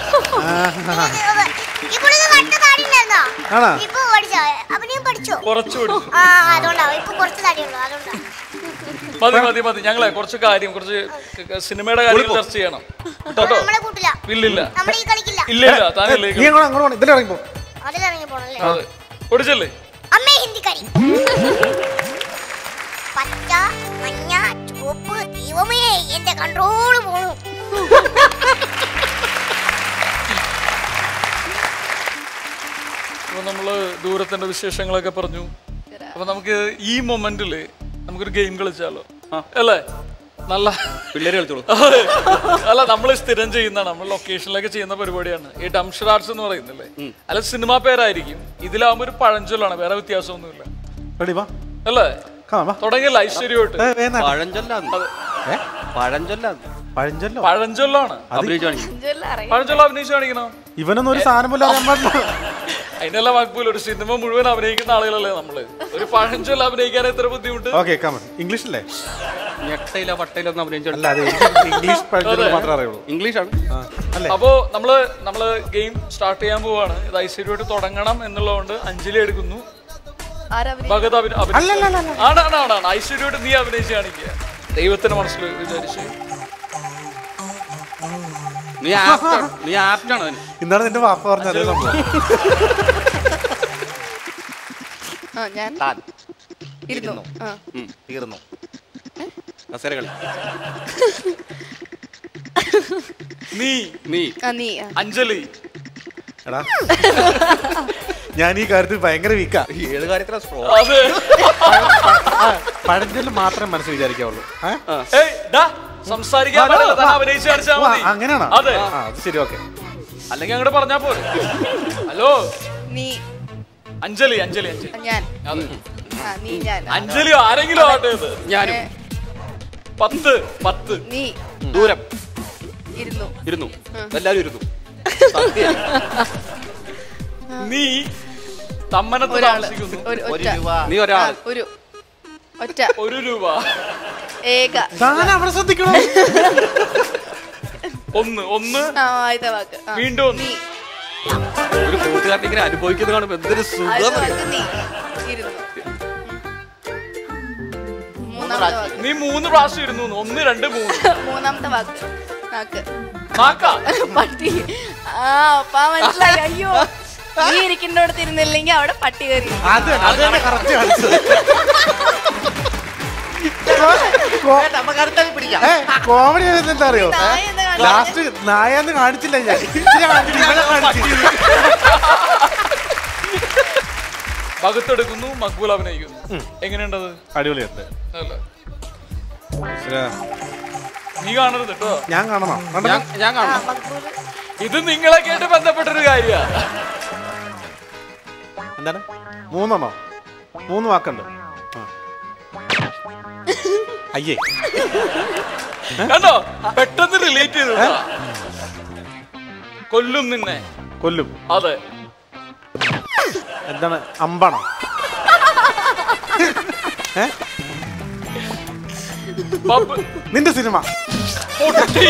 S13: ഇപ്പോൾ ഇത് കട്ട താടി ഉണ്ടായിരുന്നോ
S4: ആണോ?
S13: ഇപ്പൊ പഠിച്ചോ അഭിനയം പഠിച്ചോ
S3: കുറച്ച് പഠിച്ചു
S13: ആ അതുകൊണ്ടാവും ഇപ്പൊ കുറച്ച് തടിയുള്ളൂ അതുകൊണ്ടാ
S3: മതി മതി മതി ഞങ്ങളെ കുറച്ച് കാര്യം കുറച്ച് ക- ക- സിനിമയുടെ കാര്യങ്ങൾ ചർച്ച ചെയ്യണം കേട്ടോ
S13: നമ്മളെ കൂട്ടില്ല
S3: ഇല്ലില്ല
S13: നമ്മൾ ഈ കളിക്കില്ല
S3: ഇല്ല ഇല്ല താനില്ലേ
S4: നീ അങ്ങോട്ട് അങ്ങോട്ട് പോണം ഇതിൽ ഇറങ്ങിപ്പോ
S13: അതിലിറങ്ങി പോണല്ലേ
S3: അതെ ഓടിച്ചല്ലേ
S13: അമ്മേ ഹിന്ദിക്കാരി പച്ച മഞ്ഞ ചുവപ്പ് ദൈവമേ എന്റെ കൺട്രോള് പോണു
S3: അപ്പൊ നമ്മള് ദൂരത്തിന്റെ വിശേഷങ്ങളൊക്കെ പറഞ്ഞു അപ്പൊ നമുക്ക് ഈ മൊമെന്റില് നമുക്കൊരു ഗെയിം കളിച്ചാലോ അല്ലേ നല്ല
S9: പിള്ളേര് കളിച്ചോളൂ
S3: അതെ. അല്ല നമ്മൾ സ്ഥിരം ചെയ്യുന്നതാണ് നമ്മൾ ലൊക്കേഷനിലൊക്കെ ചെയ്യുന്ന പരിപാടിയാണ് ഈ ഡംഷർ ആർട്സ് എന്ന് പറയുന്നില്ലേ അല്ല സിനിമാ പേരായിരിക്കും ഇതിലാവുമ്പോ ഒരു പഴഞ്ചൊല്ലാണ് വേറെ വ്യത്യാസമൊന്നുമില്ല
S4: റെഡി വാ
S3: അല്ലേ
S4: കാണാം വാ
S3: തുടങ്ങിയല്ല ഐശ്വര്യമായിട്ട്
S4: ഏ, വേഗം നട.
S9: പഴഞ്ചൊല്ലാന്ന്
S4: ഏ?
S9: പഴഞ്ചൊല്ലാന്ന്
S4: പഴഞ്ചൊല്ലോ
S3: പഴഞ്ചൊല്ലാണ്
S4: അത്
S9: അഭിനയിച്ചു കാണിക്കും
S3: പഴഞ്ചൊല്ല അഭിനയിച്ച് കാണിക്കണോ
S4: ഇവനൊന്നും ഒരു സാധനം പോലും അറിയാൻ പാടില്ല
S3: അതിനല്ല മക്ബൂൽ ഒരു സിനിമ മുഴുവൻ അഭിനയിക്കുന്ന ആളുകളല്ലേ നമ്മള് ഒരു പഴഞ്ചൊല്ല അഭിനയിക്കാൻ എത്ര ബുദ്ധിമുട്ട്
S4: ഓക്കെ കമൺ ഇംഗ്ലീഷ് അല്ലേ
S9: ഞെട്ടയില വട്ടയിലൊന്നും അഭിനയിച്ചു
S4: അല്ല അത് എനിക്ക് ഇംഗ്ലീഷ് പഠിച്ചത്
S3: അതെ.
S4: മാത്രമേ അറിയുള്ളൂ
S9: ഇംഗ്ലീഷാണ്
S4: അല്ലേ
S3: അപ്പോ നമ്മള് നമ്മള് ഗെയിം സ്റ്റാർട്ട് ചെയ്യാൻ പോവാണ് ഇത് ഐശ്വര്യമായിട്ട് തുടങ്ങണം എന്നുള്ളതുകൊണ്ട് അഞ്ജലി എടുക്കുന്നു ഭഗത് അഭിന- അഭിനയിച്ചു. ആണ് ആണ് ആണ് ആണ് ഐശ്വര്യമായിട്ട് നീ അഭിനയിച്ച് കാണിക്കുക ദൈവത്തിന്റെ മനസ്സിൽ വിചാരിച്ച്
S9: നീ ആപ്റ്റാണ് നീ ആപ്റ്റാണ് അതിന്
S4: ഇന്നാണ് നിന്റെ വാപ്പ പറഞ്ഞ അതേ സംഭവം
S10: ആ ഞാൻ
S5: താൻ
S10: ഇരുന്നു ആ
S9: ഉം.
S5: തീർന്നു
S9: കസേര കളി
S3: നീ
S9: നീ
S10: ആ നീ ആ.
S3: അഞ്ജലി
S4: എടാ ഞാൻ ഈ കാര്യത്തിൽ ഭയങ്കര വീക്കാ
S9: ഏത് കാര്യത്തിലാ സ്ട്രോ
S3: അതെ
S4: പഴഞ്ചൊല്ല് മാത്രമേ മനസ്സിൽ വിചാരിക്കാവുള്ളൂ ഏ?
S3: ഏയ് ഡാ സംസാരിക്കാൻ പാടില്ല തന്നെ അഭിനയിച്ച് കാണിച്ചാ
S4: വാ,
S3: മതി
S4: അങ്ങനെയാണോ
S3: അതെ
S4: ആ അത് ശരി ഓക്കെ
S3: അല്ലെങ്കിൽ അങ്ങോട്ട് പറഞ്ഞാ പോലെ ഹലോ
S10: നീ
S3: അഞ്ജലി അഞ്ജലി അഞ്ജലി
S10: ആ, ഞാൻ
S3: അതെ
S10: ആ നീ ഞാൻ
S3: അഞ്ജലി ആരെങ്കിലും ആട്ടെ ഇത്
S9: ഞാനും
S10: ഏ,
S3: പത്ത് പത്ത്
S10: നീ
S9: ദൂരം
S10: ഇരുന്നു
S9: ഇരുന്നു എല്ലാരും ഇരുന്നു സത്യം.
S3: നീ തമ്മനത്ത്
S10: ഒരാള്
S3: താമസിക്കുന്നു
S10: ഒരു
S5: ഒരു
S10: ഒറ്റ
S5: രൂപ
S9: നീ ഒരാൾ
S10: ആ, ഒരു ഒറ്റ
S3: ഒരു രൂപ
S10: ഏക
S4: താൻ അവിടെ ശ്രദ്ധിക്കണോ
S3: ഒന്ന് ഒന്ന്
S10: ആ ആദ്യത്തെ വാക്ക് ആ.
S3: വീണ്ടും ഒന്ന്.
S10: നീ
S9: ഒരു കൂട്ടുകാരനെ ഇങ്ങനെ അനുഭവിക്കുന്നത് കാണുമ്പോ എന്തൊരു
S10: ആദ്യത്തെ
S9: സുഖം
S10: വാക്ക് നീ ഇരുന്നു മൂന്നാമത്തെ വാക്ക്
S3: നീ മൂന്ന് പ്രാവശ്യം ഇരുന്നു എന്ന്. ഒന്ന് രണ്ട് മൂന്ന്
S10: മൂന്നാമത്തെ വാക്ക് നാക്ക്
S3: നാക്ക
S10: പട്ടി ആ അപ്പാ മനസ്സിലായി അയ്യോ നീ ഇരിക്കുന്നിടത്ത് ഇരുന്നില്ലെങ്കിൽ അവിടെ പട്ടി കയറി
S4: അത് അത് തന്നെ കറക്റ്റ് കാണിച്ചത്
S5: നമുക്ക് അടുത്തത് പിടിക്കാം
S4: കോമഡി എന്താ അറിയോ
S10: നായ എന്താ കാണിച്ചത്?
S4: ലാസ്റ്റ് നായാന്ന് കാണിച്ചില്ല ഞാൻ ഇതിനെ കാണിച്ചില്ല, ഇവനെ കാണിച്ചു
S3: ഭഗത്തെടുക്കുന്നു മക്ബൂൽ അഭിനയിക്കുന്നു എങ്ങനെയുണ്ടത്
S4: അടിപൊളിയുണ്ട്
S3: അല്ല
S4: ശരിയാ.
S3: നീ കാണരുത് കേട്ടോ
S4: ഞാൻ കാണണോ കണ്ടോ?
S9: ഞാൻ ഞാൻ
S10: ആ
S9: കാണണം
S10: മക്ബൂല്
S3: ഇത് നിങ്ങളൊക്കെ ആയിട്ട് ബന്ധപ്പെട്ടൊരു കാര്യമാണ്
S4: എന്താണ് മൂന്നെണ്ണോ മൂന്ന് വാക്കുണ്ട് ആ. അയ്യേ
S3: കണ്ടോ പെട്ടെന്ന് റിലേറ്റ് ചെയ്തു കേട്ടോ. കൊല്ലും നിന്നെ
S4: കൊല്ലും
S3: അതെ
S4: എന്താണ് അമ്പാണോ ഏ?
S3: ബബ്
S4: നിന്റെ സിനിമ
S3: പൊട്ടി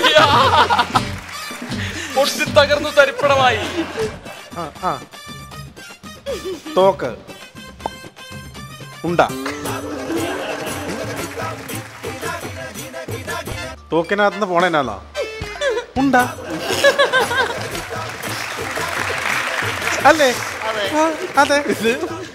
S3: പൊട്ടി തകർന്നു തരിപ്പണമായി
S4: ആ ആ തോക്ക് ഉണ്ട തോക്കിനകത്തുനിന്ന് പോണേനാന്നോ ഉണ്ട അല്ലേ ആ, അതെ ഇത്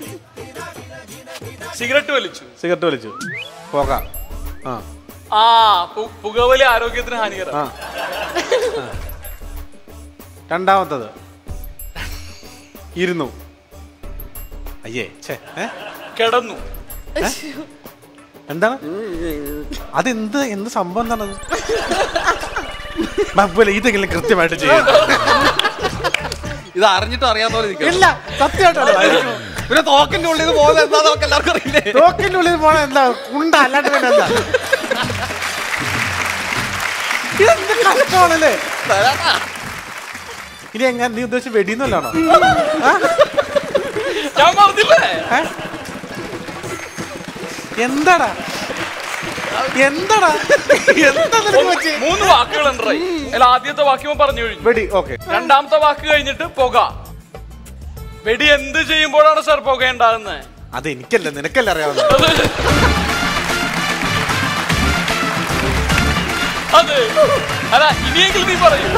S3: സിഗരറ്റ് വലിച്ചു
S4: സിഗരറ്റ് വലിച്ചു പോകാം ആ
S3: ആ പു- പുകവലി ആരോഗ്യത്തിന് ഹാനികരം
S4: ആ ആ. രണ്ടാമത്തത് ഇരുന്നു അയ്യേ ഛേ ഏ
S3: കിടന്നു
S4: എന്താണ് അതെന്ത് എന്ത് സംഭവം എന്താണത് മക്ബൂലെ ഇതെങ്കിലും കൃത്യമായിട്ട് ചെയ്യും
S9: ഇത് അറിഞ്ഞിട്ടും അറിയാത്ത പോലെ നിൽക്കണം
S4: ഇല്ല സത്യമായിട്ടാണ്
S9: പിന്നെ തോക്കിന്റെ ഉള്ളിൽ നിന്ന് പോകുന്നത് എന്താ നമുക്ക് എല്ലാവർക്കും അറിയില്ലേ
S4: തോക്കിന്റെ ഉള്ളിൽ പോണ എന്താ ഉണ്ട അല്ലാണ്ട് പിന്നെ എന്താ ഇതെന്ത് കഷ്ടമാണല്ലേ ഇനി എങ്ങനെ നീ ഉദ്ദേശിച്ച വെടിന്നല്ലാണോ
S3: ഞാൻ പറഞ്ഞില്ലേ
S4: എന്താടാ എന്താടാ എന്താ നിനക്ക്
S3: ഒന്ന്
S4: പറ്റിയെ?
S3: മൂന്ന് വാക്കുകൾ ഉണ്ടായി അല്ല ആദ്യത്തെ വാക്യം പറഞ്ഞു കഴിഞ്ഞു
S4: വെടി ഓക്കെ
S3: രണ്ടാമത്തെ വാക്ക് കഴിഞ്ഞിട്ട് പുക വെടി എന്ത് ചെയ്യുമ്പോഴാണ് സാർ പുക ഉണ്ടാകുന്നത്
S4: അത് എനിക്കല്ല നിനക്കല്ല അറിയാവുന്നത്
S3: അതെ അല്ല ഇനിയെങ്കിലും നീ പറയൂ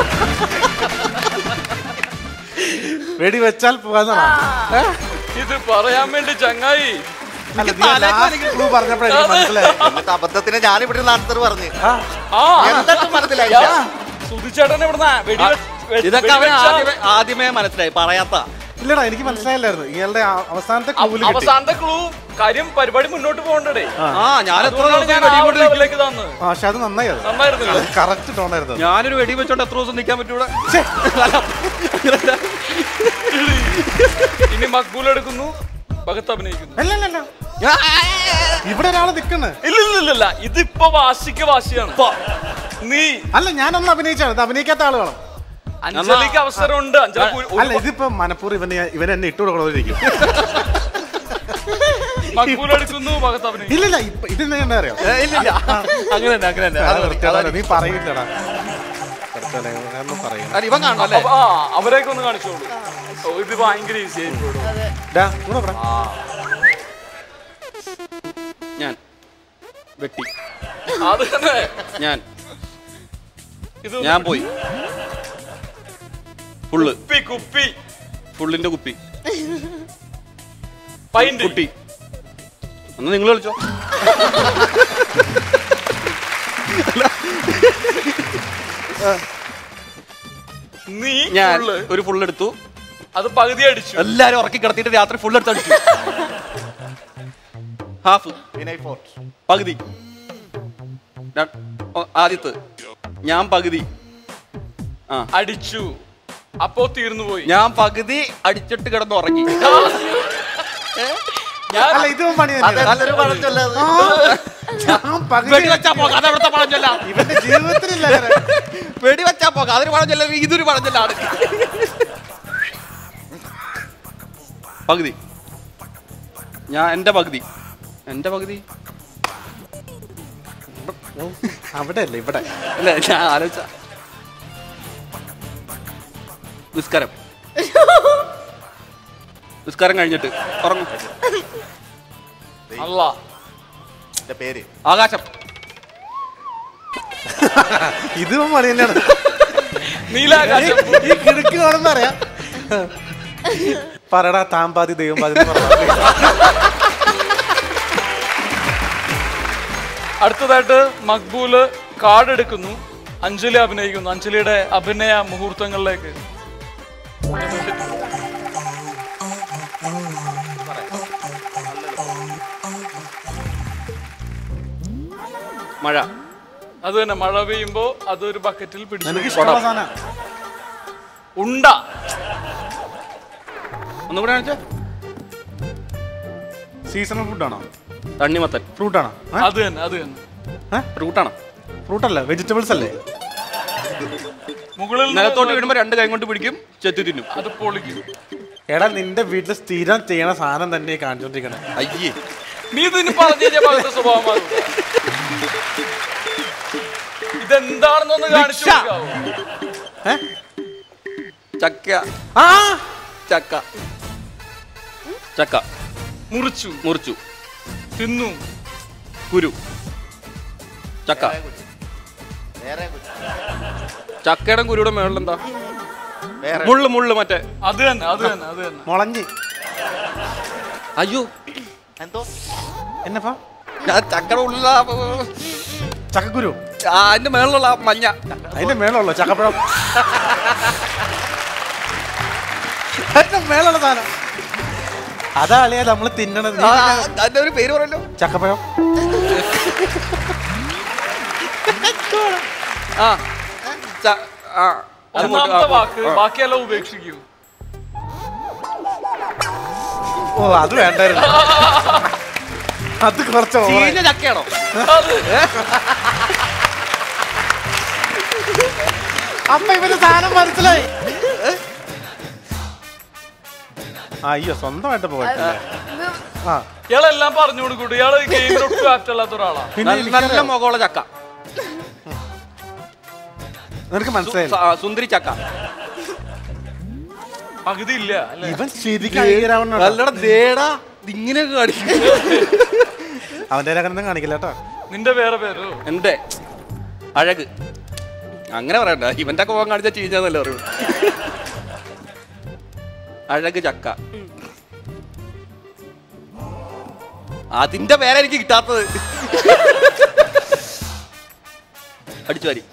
S4: വെടി വെച്ചാൽ പോകാന്നാണോ ഏ?
S3: ഇത് പറയാൻ വേണ്ടി ചങ്ങായി
S4: അല്ല, നീ last clue പറഞ്ഞപ്പോഴാ എനിക്ക് മനസ്സിലായത്.
S5: എന്നിട്ട് അബദ്ധത്തിന് ഞാൻ ഇവിടെ ആൻസർ പറഞ്ഞു
S4: ആ,
S3: ആ
S5: എന്നിട്ട് മനസ്സിലായില്ല
S3: സുധിച്ചേട്ടൻ ഇവിടുന്ന വെടി വെ- വെ-
S9: ഇതൊക്കെ അവൻ
S3: വെടി വെച്ചാ-
S9: ആദ്യമേ ആദ്യമേ മനസ്സിലായി പറയാത്ത
S4: ഇല്ലടാ എനിക്ക് മനസ്സിലായില്ലായിരുന്നു ഇയാളുടെ ആ- അവസാനത്തെ
S3: അവ-
S4: ക്ലൂവിൽ കിട്ടി
S3: അവസാനത്തെ ക്ലൂ കാര്യം പരിപാടി മുന്നോട്ട് പോകണ്ടേ
S9: ആ ഞാൻ എത്ര
S3: അതുകൊണ്ടാണ്
S9: ദിവസം
S3: ഞാൻ
S9: വെടി
S3: ആ
S9: കൊണ്ട്
S3: ലെവലിലേക്ക് തന്നത്
S4: ആ പക്ഷെ അത് നന്നായി അത്
S3: നന്നായിരുന്നില്ല
S4: കറക്റ്റ് ടോണായിരുന്നു അത്.
S9: ഞാനൊരു വെടി വെച്ചോണ്ട് എത്ര ദിവസം നിൽക്കാൻ പറ്റൂടെ
S3: ഇനി മക്ബൂൽ എടുക്കുന്നു ഭഗത്ത് അഭിനയിക്കുന്നു
S4: അല്ല അല്ല, അല്ല ഇവിടെ ഒരാള് നിക്കണ്
S3: ഇല്ല ഇല്ല ഇല്ല, ഇല്ല ഇതിപ്പോ വാശിക്ക് വാശിയാണ് നീ
S4: അല്ല ഞാനൊന്ന് അഭിനയിച്ചാണ് ഇത് അഭിനയിക്കാത്ത ആളുകളാണ്
S3: അഞ്ജലിക്ക് അവസരമുണ്ട് അഞ്ജലി ഒരു-
S4: അല്ല ഇതിപ്പോ മനപ്പൂർ ഇവന് ഞാൻ- ഇവൻ എന്നെ ഇട്ടു കൊടുക്കണമായിരിക്കും
S3: മക്ബൂൽ എടുക്കുന്നു ഭഗത്ത് അഭിനയിക്കുന്നു
S4: ഇല്ലില്ല ഇപ്പൊ ഇതിന് എന്താ അറിയാം
S5: അങ്ങനെ തന്നെ അങ്ങനെ തന്നെ
S4: അത്
S5: അത് മതി,
S4: വൃത്തികേടാണ്.
S5: അതാണ്
S4: നീ പറയില്ലടാ പഠിച്ചോനെ, ഞാനൊന്നും പറയില്ല.
S5: അത് ഇവൻ കാണണം അല്ലേ
S3: അപ്പൊ, ആ അവരെയൊക്കെ ഒന്ന് കാണിച്ചോളൂ ഓ, ഇത് ഭയങ്കര ഈസി ആയിരിക്കും
S4: ഡാ, ഇങ്ങോട്ട് വാ.
S9: ഞാൻ വെട്ടി
S3: അത് തന്നെ
S9: ഞാൻ
S3: ഇത്
S9: ഞാൻ പോയി ഫുള്ള്
S3: കുപ്പി കുപ്പി
S9: ഫുള്ളിന്റെ കുപ്പി
S3: പൈന്റ്
S9: കുട്ടി എന്നാ നിങ്ങൾ കളിച്ചോ
S3: നീ
S9: ഞാൻ
S3: full.
S9: ഒരു ഫുൾ എടുത്തു
S3: അത് പകുതി അടിച്ചു
S9: എല്ലാരും ഉറക്കി കിടത്തിയിട്ട് രാത്രി ഫുൾ എടുത്ത് അടിച്ചു ഹാഫ് പകുതി ര- ഓ, ആദ്യത്ത് ഞാൻ പകുതി ആ
S3: അടിച്ചു അപ്പോ തീർന്നു പോയി
S9: ഞാൻ പകുതി അടിച്ചിട്ട് കിടന്ന് ഉറങ്ങി
S3: ഞാൻ
S4: അല്ല ഇതും പണി തന്നെയാണ്.
S5: അതൊരു പഴഞ്ചൊല്ല അത്.
S4: ഞാൻ പകുതി
S9: വെടിവെച്ചാ പോകാം അതവിടുത്തെ പഴഞ്ചൊല്ല
S4: ഇവന്റെ ജീവിതത്തിലില്ല അങ്ങനെ.
S9: വെടിവെച്ചാ പോകാം അതൊരു പഴഞ്ചൊല്ല ഇതൊരു പഴഞ്ചൊല്ലാണ് പകുതി ഞാൻ എന്റെ പകുതി എന്റെ പകുതി
S4: അവിടെ അല്ല ഇവിടെ
S9: അല്ല ഞാൻ ആലോചിച്ച നിസ്കാരം നിസ്കാരം കഴിഞ്ഞിട്ട് ഉറങ്ങും
S3: അല്ല
S5: എന്റെ പേര്
S9: ആകാശം
S4: ഇതും പണി തന്നെയാണ്
S3: നീലാകാശം
S4: ഈ കിടക്ക് കാണുന്ന അറിയാം പറടാ താമ്പാതി ദൈവം പാതി എന്ന് പറഞ്ഞാ.
S3: അടുത്തതായിട്ട് മക്ബൂല് കാർഡ് എടുക്കുന്നു അഞ്ജലി അഭിനയിക്കുന്നു അഞ്ജലിയുടെ അഭിനയ മുഹൂർത്തങ്ങളിലേക്ക്
S9: മഴ
S3: അത് തന്നെ മഴ പെയ്യുമ്പോ അതൊരു ബക്കറ്റിൽ
S4: നിനക്ക്
S3: പിടിച്ചു
S4: ഇഷ്ടമുള്ള സാധനം
S3: ഉണ്ട
S9: ഒന്നുകൂടെ കാണിച്ചോ
S4: സീസണൽ ഫുഡാണോ
S9: തണ്ണിമത്തൻ
S3: അത്
S4: ഫ്രൂട്ടാണോ
S3: തന്നെ അത് തന്നെ
S9: ഫ്രൂട്ടാണ്
S4: ഫ്രൂട്ട് അല്ല വെജിറ്റബിൾസ് അല്ലേ
S3: മുകളിൽ നിന്ന്
S9: നിലത്തോട്ട് വീഴുമ്പോ രണ്ട് കൈ കൊണ്ട് പിടിക്കും ചെത്തി തിന്നും
S3: അത് പൊളിക്കും
S4: എടാ നിന്റെ വീട്ടിൽ സ്ഥിരം ചെയ്യണ സാധനം തന്നെ കാണിച്ചോണ്ടിരിക്കണേ
S9: അയ്യേ
S3: നീ ഇതിന് പറഞ്ഞു കഴിഞ്ഞാൽ ഭാഗത്തെ സ്വഭാവമാകും ഇതെന്താണെന്നൊന്ന് കാണിച്ചു
S9: ഭിക്ഷ.
S3: കൊടുക്കാവോ?
S9: ചക്ക
S4: ആ
S9: ചക്ക ചക്ക
S3: മുറിച്ചു
S9: മുറിച്ചു
S3: തിന്നു
S9: കുരു ചക്ക
S5: വേറെ
S9: ചക്കയുടെ കുരുയുടെ മേളിലെന്താ
S5: വേറെ
S9: മുള്ളു മുള്ളു മറ്റേ
S3: അത് തന്നെ അത് തന്നെ അത് തന്നെ
S4: മുളഞ്ഞ്
S9: അയ്യോ
S5: എന്തോ
S4: എന്നപ്പാ
S9: ഞാൻ ചക്കയുടെ ഉള്ളില
S4: ചക്കക്കുരു
S9: അതിന്റെ മേളിലുള്ള ആ മഞ്ഞ
S4: അതിന്റെ മേളുള്ളൂ ചക്കപ്പഴം അതിന്റെ മേളുള്ള സാധനം അതാ അളിയാ നമ്മള് തിന്നണത് നീ
S9: ആ,
S4: തിന്നണത്.
S9: അതിന്റെ ഒരു പേര് പറയല്ലോ
S4: ചക്കപ്പഴം
S9: ആ ച- ആ അത് മുട്ട്-
S3: ഒന്നാമത്തെ
S9: ആ,
S3: വാക്ക്
S9: ആ.
S3: ബാക്കിയെല്ലാം ഉപേക്ഷിക്കൂ
S4: ഓ അത് വേണ്ടായിരുന്നു അത് കുറച്ച് ഓവറായി.
S9: ചീഞ്ഞ ചക്കയാണോ
S3: അത്
S4: അപ്പൊ ഇവന് സാധനം മനസ്സിലായി ആ, അയ്യോ സ്വന്തമായിട്ട് പോകട്ടില്ലേ ആ
S3: ഇയാളെല്ലാം പറഞ്ഞു കൊടുക്കൂട്ടു ഇയാള് ഗെയിമിൽ ഒട്ടും ആപ്റ്റല്ലാത്ത ഒരാളാ
S4: പിന്നെ
S9: നല്ല- നല്ല
S4: എനിക്കറിയാം.
S9: മുഖമുള്ള ചക്ക
S4: നിനക്ക് മനസ്സിലായില്ല
S9: സു- ആ, സുന്ദരി ചക്ക
S3: പകുതി ഇല്ല അല്ലെ
S4: ഇവൻ ശരിക്കും അയ്യരാവണ്ണ
S9: നല്ലടാ ദേടാ ഇതിങ്ങനെയൊക്കെ കാണിക്കും
S4: അവന്റെ അങ്ങനെ കാണിക്കില്ല കേട്ടോ
S3: നിന്റെ വേറെ പേരോ
S9: എന്റെ അഴക് അങ്ങനെ പറയണ്ട ഇവന്റെ ഒക്കെ പോകാൻ കാണിച്ച ചീഞ്ഞാന്നല്ലേ പറയൂ അഴക് ചക്ക അതിന്റെ പേരെ എനിക്ക് കിട്ടാത്തത് അടിച്ചു വാരി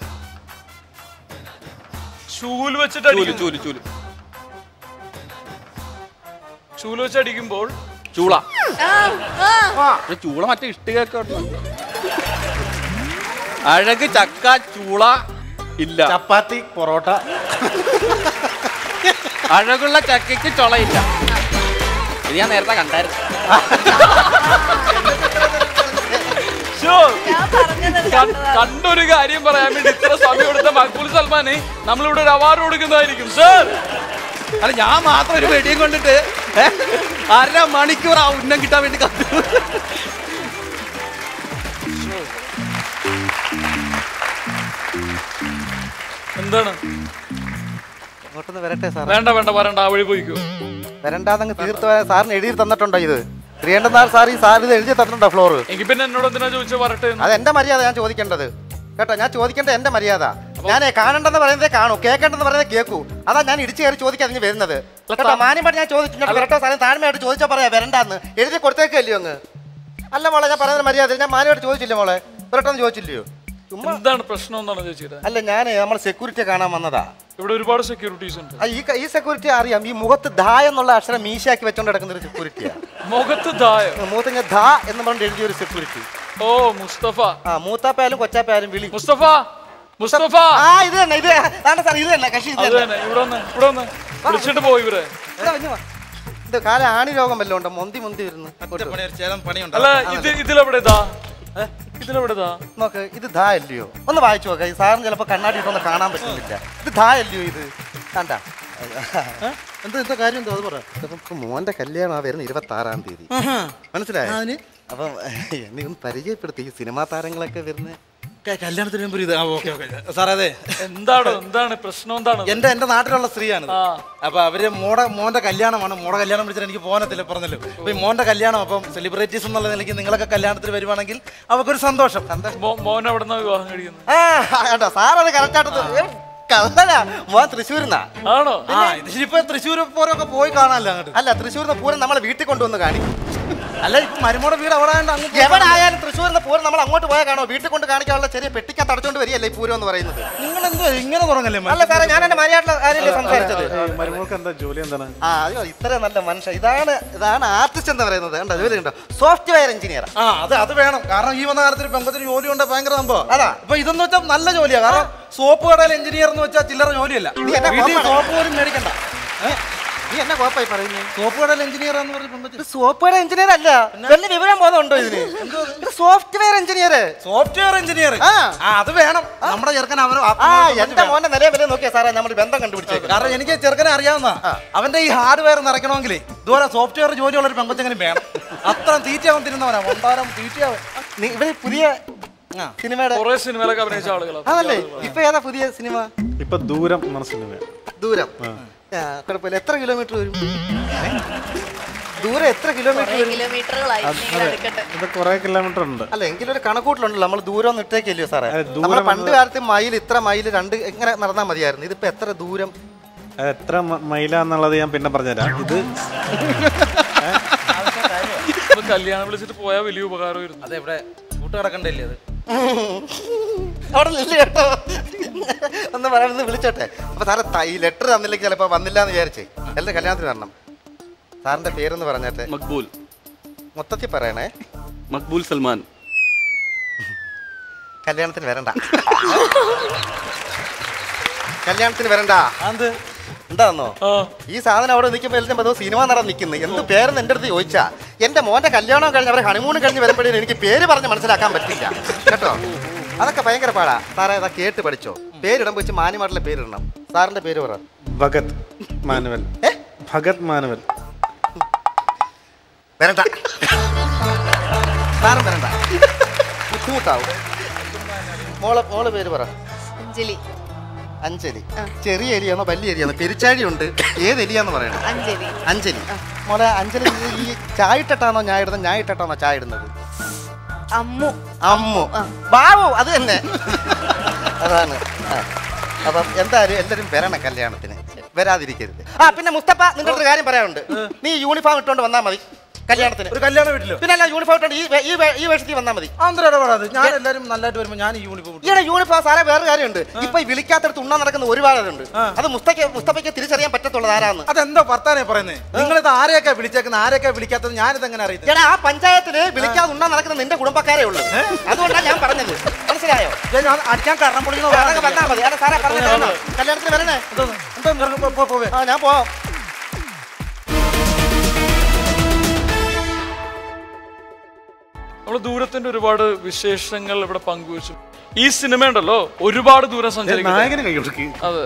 S3: ചൂല് വെച്ചിട്ട്
S9: ചൂല്
S3: അടിക്കുന്നു
S9: ചൂല് ചൂല്
S3: ചൂല് വെച്ച് അടിക്കുമ്പോൾ
S9: ചൂള ഏ, ചൂള മറ്റേ ഇഷ്ടികയൊക്കെ ഉണ്ട്. അഴക് ചക്ക ചൂള ഇല്ല
S4: ചപ്പാത്തി പൊറോട്ട
S9: അഴകുള്ള ചക്കയ്ക്ക് ചുളയില്ല ഇത് ഞാൻ നേരത്തെ കണ്ടായിരുന്നു
S3: ശ്ശോ, കൺ- കണ്ടൊരു കാര്യം പറയാൻ വേണ്ടി ഇത്ര സമയം എടുത്ത മക്ബൂൽ സൽമാന് നമ്മളിവിടെ ഒരു അവാർഡ് കൊടുക്കുന്നതായിരിക്കും സർ
S5: അല്ല ഞാൻ മാത്രം ഒരു വെടിയും കൊണ്ടിട്ട് ഏ, അര മണിക്കൂർ ആ ഉന്നം കിട്ടാൻ വേണ്ടി കത്തു
S3: എന്താണ്
S5: അങ്ങോട്ടൊന്ന് വരട്ടെ സാർ
S3: വേണ്ട വേണ്ട വരണ്ട ആ വഴി പോയിക്കോ
S5: വരണ്ടാന്നങ്ങ് തീർത്ത് പോയാൽ സാറിന് എഴുതി തന്നിട്ടുണ്ടോ ഇത് ശ്രീകണ്ഠനാൾ സാർ ഈ സാർ ഇത് എഴുതി തന്നിട്ടുണ്ടോ ഫ്ലോർ
S3: എങ്കിൽ പിന്നെ എന്നോട് എന്തിനാ ചോദിച്ചു വരട്ടെ എന്ന്?
S5: അത് എന്റെ മര്യാദ ഞാൻ ചോദിക്കേണ്ടത് കേട്ടോ ഞാൻ ചോദിക്കേണ്ടത് എന്റെ മര്യാദ ഞാൻ കാണണ്ടെന്ന് പറയുന്നത് കാണൂ കേൾക്കേണ്ടെന്ന് പറയുന്നത് കേൾക്കൂ അതാ ഞാൻ ഇടിച്ചു കയറി ചോദിക്കാൻ ഇനി വരുന്നത് കേട്ടോ മാന്യമായിട്ട് ഞാൻ ചോദിച്ചു ഇങ്ങോട്ട് വരട്ടോ സാറേ താഴ്മയായിട്ട് ചോദിച്ചാൽ പറയാ വരണ്ടാന്ന് എഴുതി കൊടുത്തേക്കല്ലയോ അങ്ങ് അല്ല മോളെ ഞാൻ പറയുന്നത് മര്യാദ ഞാൻ മാന്യമായിട്ട് ചോദിച്ചില്ലേ മോളെ വരട്ടോന്ന് ചോദിച്ചില്ലയോ
S3: എന്താണ് പ്രശ്നം എന്താണ് ചോദിച്ചത്
S5: അല്ല ഞാൻ നമ്മൾ സെക്യൂരിറ്റി കാണാൻ വന്നതാ
S3: ഇവിടെ ഒരുപാട് സെക്യൂരിറ്റീസ് ഉണ്ട്
S5: ആ, ഈ ക- ഈ സെക്യൂരിറ്റി അറിയാം ഈ മുഖത്ത് ധ എന്നുള്ള അക്ഷരം മീശാക്കി വെച്ചോണ്ട് കിടക്കുന്ന ഒരു സെക്യൂരിറ്റിയാണ്
S3: മുഖത്ത് ദായോ
S5: മുഖത്ത് ഇങ്ങനെ ധ എന്ന് പറഞ്ഞ് എഴുതിയ ഒരു സെക്യൂരിറ്റി
S3: ഓ മുസ്തഫ
S5: ആ മൂത്താപ്പായാലും കൊച്ചാപ്പായാലും വിളി
S3: മുസ്തഫ മുസ്തഫ
S5: ആ ഇത് തന്നെ ഇത് അതാണ് സാർ ഇത് തന്നെ കക്ഷി ഇത്
S3: അത്
S5: തന്നെ
S3: തന്നെ ഇവിടെ വന്ന് ഇവിടെ വന്ന് വിളിച്ചിട്ട് പോയി ഇവരെ
S5: ഇവിടെ വഞ്ഞു വാ. ഇത് കാല ആണി രോഗം വല്ലതും ഉണ്ടോ മൊന്തി മൊന്തി വരുന്നു
S3: അല്ല ഇത് ഇതിലെവിടെ ഇതാ ഇതിലെവിടെ ഇതാ
S5: നോക്ക് ഇത് ധാ അല്ലയോ ഒന്ന് വായിച്ചു നോക്ക ഈ സാറിന് ചിലപ്പോ കണ്ണാടി ഇട്ടൊന്നും കാണാൻ പറ്റുന്നില്ല ഇത് ധാ അല്ലയോ ഇത് കണ്ട എന്താ എന്താ കാര്യം എന്തോ അത് പറ ഇതിപ്പോ മോന്റെ കല്യാണം ആ വരുന്ന ഇരുപത്തി ആറാം തീയതി മനസ്സിലായോ അപ്പം നീ ഒന്ന് പരിചയപ്പെടുത്തി ഈ സിനിമാ താരങ്ങളൊക്കെ വരുന്നത്
S14: കല്യാണത്തിന് മുമ്പ് ഇത് ആ ഓക്കെ ഓക്കെ സാർ അതെ
S3: എന്താണ് എന്താണ് പ്രശ്നം എന്താണ്
S14: എന്റെ എന്റെ നാട്ടിലുള്ള സ്ത്രീയാണ്
S3: ആ.
S14: അപ്പൊ അവര് മോടെ മോന്റെ കല്യാണമാണ് മോടെ കല്യാണം വിളിച്ചിട്ട് എനിക്ക് പോകാനത്തില്ല പറഞ്ഞല്ലോ അപ്പൊ ഈ മോന്റെ കല്യാണം അപ്പം സെലിബ്രിറ്റീസ് എന്നുള്ള നിലയ്ക്ക് നിങ്ങളൊക്കെ കല്യാണത്തിന് വരുവാണെങ്കിൽ അവർക്കൊരു സന്തോഷം
S3: മോ- മോൻ എവിടെ നിന്നാ വിവാഹം കഴിക്കുന്നത്
S5: ആ കേട്ടോ സാറത് കറക്റ്റായിട്ട് കള്ളനാ മോൻ തൃശ്ശൂരിന്നാ
S3: ആണോ
S14: ആ ഇതിലിപ്പോ തൃശ്ശൂർ പൂരമൊക്കെ പോയി കാണാനല്ലോ അങ്ങോട്ട്
S5: അല്ല തൃശ്ശൂരിന്ന് പൂരം നമ്മളെ വീട്ടിൽ കൊണ്ടുവന്ന് കാണിക്കും
S14: അല്ല ഇപ്പൊ മരുമോടെ വീട് അവിടെ ആയതുകൊണ്ട് അങ്ങ്
S5: എവിടെ ആയാലും തൃശ്ശൂരിന്ന് പൂരം നമ്മൾ അങ്ങോട്ട് പോയാൽ കാണോ വീട്ടിൽ കൊണ്ട് കാണിക്കാനുള്ള ചെറിയ പെട്ടിക്കകത്ത് അടച്ചോണ്ട് വരികയല്ലേ ഈ പൂരം എന്ന് പറയുന്നത്
S14: നിങ്ങൾ എന്തോ ഇങ്ങനെ തുടങ്ങല്ലേ
S5: അല്ല സാറേ ഞാൻ എന്റെ മര്യാദ കാര്യമല്ലേ സംസാരിച്ചത്
S4: മരുമോൾക്ക് എന്താ ജോലി എന്താണ്
S5: ആ അയ്യോ ഇത്ര നല്ല മനുഷ്യൻ ഇതാണ് ഇതാണ് ആർട്ടിസ്റ്റ് എന്ന് പറയുന്നത് കണ്ടോ ജോലി ഉണ്ടോ സോഫ്റ്റ്വെയർ എഞ്ചിനീയർ
S14: ആ അത് അത് വേണം കാരണം ഈ വന്ന കാലത്ത് പെങ്കത്തിന് ജോലി കൊണ്ട് ഭയങ്കര സംഭവം
S5: അതാ.
S14: ഇപ്പൊ ഇതെന്ന് വെച്ചാൽ നല്ല ജോലിയാ കാരണം സോപ്പ് കടയിൽ എഞ്ചിനീയർ എന്ന് വെച്ചാൽ ചില്ലറ ജോലിയല്ല
S5: നീ എന്നെ
S14: വീട്ടിൽ
S5: കോപ്പാണ്.
S14: സോപ്പ് പോലും മേടിക്കണ്ട ഏ?
S5: നീ എന്നെ കോപ്പായി പറയുന്നത്
S14: സോപ്പ് കടയിൽ എഞ്ചിനീയർ എന്ന് പറഞ്ഞ പെങ്കത്തിന്
S5: സോഫ്റ്റ്വെയർ എഞ്ചിനീയർ അല്ല വലിയ വിവരം ബോധമുണ്ടോ ഇതിന് ഇത് സോഫ്റ്റ്വെയർ എഞ്ചിനീയർ
S14: സോഫ്റ്റ്വെയർ എഞ്ചിനീയർ
S5: ആ.
S14: ആ അത് വേണം നമ്മുടെ ചെറുക്കൻ അവർ
S5: ആ എന്റെ മോന്റെ നിലയെ വില നോക്കിയാ സാറേ നമ്മൾ ബന്ധം കണ്ടുപിടിച്ചേക്കാം
S14: കാരണം എനിക്ക് ചെറുക്കനെ അറിയാവുന്ന അവന്റെ ഈ ഹാർഡ്വെയർ നിറയ്ക്കണമെങ്കിൽ ഇതുപോലെ സോഫ്റ്റ്വെയർ ജോലിയുള്ള ഒരു പെങ്കൊച്ചെങ്കിലും വേണം അത്ര തീറ്റ അവൻ തിരുന്നവനാ ഒണ്ടാരം തീറ്റയാവൻ
S5: നീ ഇവര് പുതിയ സിനിമയുടെ
S3: കുറെ സിനിമയിലൊക്കെ അഭിനയിച്ച ആളുകളാണ്
S5: അതല്ലേ ഇപ്പൊ ഏതാ പുതിയ സിനിമ
S4: ഇപ്പൊ ദൂരം എന്ന സിനിമ
S5: ദൂരം ആ, കുഴപ്പമില്ല എത്ര കിലോമീറ്റർ വരും ദൂരം എത്ര കിലോമീറ്റർ വരും
S10: കിലോമീറ്ററുകളായി ഇങ്ങനെ എടുക്കട്ടെ
S4: ഇത് കുറെ കിലോമീറ്റർ ഉണ്ട്
S5: അല്ല എങ്കിലും ഒരു കണക്കൂട്ടിലുണ്ടല്ലോ നമ്മൾ ദൂരം ഒന്നും ഇട്ടേക്കല്ലയോ സാറേ
S4: അതെ, ദൂരം
S5: നമ്മൾ പണ്ട്
S4: എന്നത്
S5: കാലത്ത് മൈൽ ഇത്ര മൈൽ രണ്ട് എങ്ങനെ നടന്നാൽ മതിയായിരുന്നു ഇതിപ്പോ എത്ര ദൂരം
S4: അത് എത്ര മ- മൈലാന്നുള്ളത് ഞാൻ പിന്നെ പറഞ്ഞുതരാം ഇത്
S3: ഇപ്പൊ കല്യാണം വിളിച്ചിട്ട് പോയാൽ വലിയ ഉപകാരമായിരുന്നു
S14: അതെ ഇവിടെ ഷൂട്ട് കിടക്കണ്ടല്ലേ അത്
S5: അവിടെ നില്ല കേട്ടോ ഒന്ന് പറയാൻ വിളിച്ചോട്ടെ അപ്പൊ സാറേ ത- ഈ ലെറ്റർ തന്നില്ലെങ്കിൽ ചിലപ്പോ വന്നില്ല എന്ന് വിചാരിച്ചേ എല്ലാം കല്യാണത്തിന് വരണം സാറിന്റെ പേരൊന്ന് പറഞ്ഞാട്ടെ
S9: മക്ബൂൽ
S5: മൊത്തത്തിൽ പറയണേ
S9: മക്ബൂൽ സൽമാൻ
S5: കല്യാണത്തിന് വരണ്ട കല്യാണത്തിന് വരണ്ട
S14: അത്
S5: എന്താന്നോ ഈ സാധനം അവിടെ നിൽക്കുമ്പോൾ എല്ലാം അതോ സിനിമ നടൻ നിൽക്കുന്നു എന്ത് പേരെന്ന് എൻ്റെ അടുത്ത് ചോദിച്ചാ എന്റെ മോന്റെ കല്യാണം കഴിഞ്ഞ് അവരെ ഹണിമൂൺ കഴിഞ്ഞ് വരുമ്പോഴേ എനിക്ക് പേര് പറഞ്ഞ് മനസ്സിലാക്കാൻ പറ്റില്ല കേട്ടോ അതൊക്കെ ഭയങ്കര പാടാ സാറേ അതാ കേട്ട് പഠിച്ചോ പേരിടുമ്പോൾ വെച്ച് മാന്യമായിട്ടുള്ള പേരിടണം സാറിന്റെ പേര് പറ
S4: ഭഗത് മാനുവൽ ഭഗത് മാനുവൽ
S5: വരണ്ട സാറും വരണ്ട ബുദ്ധിമുട്ടാവും മോളെ മോളെ പേര് പറ
S10: അഞ്ജലി
S5: അഞ്ജലി ചെറിയ എലിയാണോ വലിയ എലിയാണോ പെരിച്ചാഴി ഉണ്ട് ഏത് എലിയാന്ന് പറയണം
S10: അഞ്ജലി
S5: അഞ്ജലി മോളെ അഞ്ജലി നീ ഈ ചായ ഇട്ടിട്ടാണോ ഞാൻ ഇടുന്നത് ഞാൻ ഇട്ടിട്ടാണോ ചായ ഇടുന്നത്
S10: അമ്മു
S5: അമ്മു ബാബു അത് തന്നെ അതാണ് ആ. അപ്പം എന്തായാലും എല്ലാവരും വരണം കല്യാണത്തിന് വരാതിരിക്കരുത് ആ പിന്നെ മുസ്തഫ നിന്റെ ഒരു കാര്യം പറയാനുണ്ട് നീ യൂണിഫോം ഇട്ടുകൊണ്ട് വന്നാൽ മതി കല്യാണത്തിന്
S14: ഒരു കല്യാണ വീട്ടിലോ
S5: പിന്നെ അല്ല യൂണിഫോം ഇട്ടുകൊണ്ട് ഈ വേ- ഈ വേ- ഈ വേഷത്തിൽ വന്നാൽ മതി
S14: ആന്തര ഇടപെടാതെ ഞാൻ എല്ലാരും നല്ലതായിട്ട് വരുമ്പോ ഞാൻ ഈ യൂണിഫോം ഇട്ടു.
S5: ഈയുടെ യൂണിഫോം സാറേ വേറെ കാര്യമുണ്ട് ഇപ്പൊ ഈ വിളിക്കാത്തടത്ത് ഉണ്ണാൻ നടക്കുന്ന ഒരുപാടുണ്ട് അത് മുസ്തഫയ്ക്ക് മുസ്തഫയ്ക്ക് തിരിച്ചറിയാൻ പറ്റത്തുള്ളത് ആരാന്ന്
S14: അതെന്തോ വർത്താനേ പറയുന്നത് നിങ്ങളിത് ആരെയൊക്കെ വിളിച്ചേക്കുന്നത് ആരെയൊക്കെ വിളിക്കാത്തത് ഞാനിത് എങ്ങനെ അറിയുന്നത്
S5: എടാ ആ പഞ്ചായത്തില് വിളിക്കാതെ ഉണ്ണാൻ നടക്കുന്ന നിന്റെ കുടുംബക്കാരേ ഉള്ളൂ അതുകൊണ്ടാണ് ഞാൻ പറഞ്ഞത് മനസ്സിലായോ
S14: ഞാൻ അടിക്കാൻ കാരണം പൊളിക്കണോ
S5: അതൊക്കെ വന്നാ മതി അതെ സാറേ പറഞ്ഞത് കേട്ടോ. കല്യാണത്തിന് വരണേ
S14: എന്തോ പോവേ
S5: ആ ഞാൻ പോവാം
S3: നമ്മൾ ദൂരത്തിന്റെ ഒരുപാട് വിശേഷങ്ങൾ ഇവിടെ പങ്കുവച്ചു ഈ സിനിമ ഉണ്ടല്ലോ ഒരുപാട് ദൂരം സഞ്ചരിക്കും
S4: നായകനെ കൈ കൊടുക്ക്.
S3: അതെ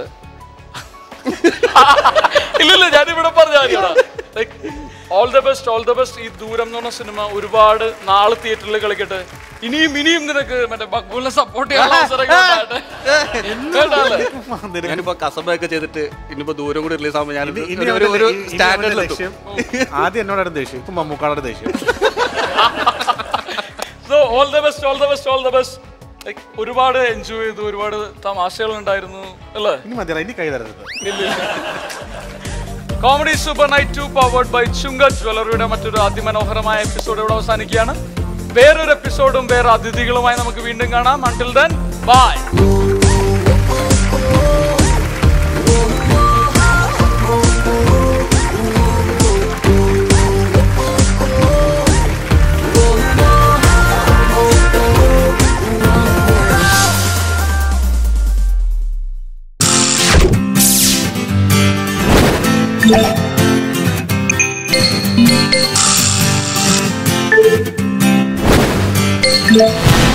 S3: ഇല്ലില്ല ഞാനിവിടെ പറഞ്ഞ all the best all the best ഈ ദൂരം എന്ന് പറഞ്ഞ സിനിമ ഒരുപാട് നാള് തിയേറ്ററിൽ കളിക്കട്ടെ ഇനിയും ഇനിയും നിനക്ക് മറ്റേ മക്ബൂലിനെ സപ്പോർട്ട് ചെയ്യാനുള്ള അവസരങ്ങൾ ഉണ്ടാകട്ടെ. കേട്ടോ?
S9: ഞാനിപ്പോ കസബൊക്കെ ചെയ്തിട്ട് ഇനിയിപ്പോ ദൂരം കൂടി റിലീസ് ആകുമ്പോൾ ഞാൻ
S4: ഇനി- ഇനി
S9: ഒരു-
S4: അവന്റെ
S9: ഒരു
S4: ഇനി അവന്റെ
S9: സ്റ്റാൻഡേർഡിലെത്തും
S4: ലക്ഷ്യം ആദ്യം എന്നോടായിരുന്നു ദേഷ്യം ഇപ്പൊ മമ്മൂക്കാടോട് ദേഷ്യം
S3: so all the best all the best all the best ഒരുപാട് എൻജോയ് ചെയ്തു ഒരുപാട് തമാശകൾ ഉണ്ടായിരുന്നു അല്ലേ
S4: ഇനി മതിയല്ല ഇനി കൈ തരരുത്
S3: comedy super night two powered by ചുങ്ക ജ്വല്ലറിയുടെ മറ്റൊരു അതിമനോഹരമായ എപ്പിസോഡ് ഇവിടെ അവസാനിക്കുകയാണ് വേറൊരു എപ്പിസോഡും വേറെ അതിഥികളുമായി നമുക്ക് വീണ്ടും കാണാം അണ്ടിൽ ദെൻ ബൈ
S12: Yeah.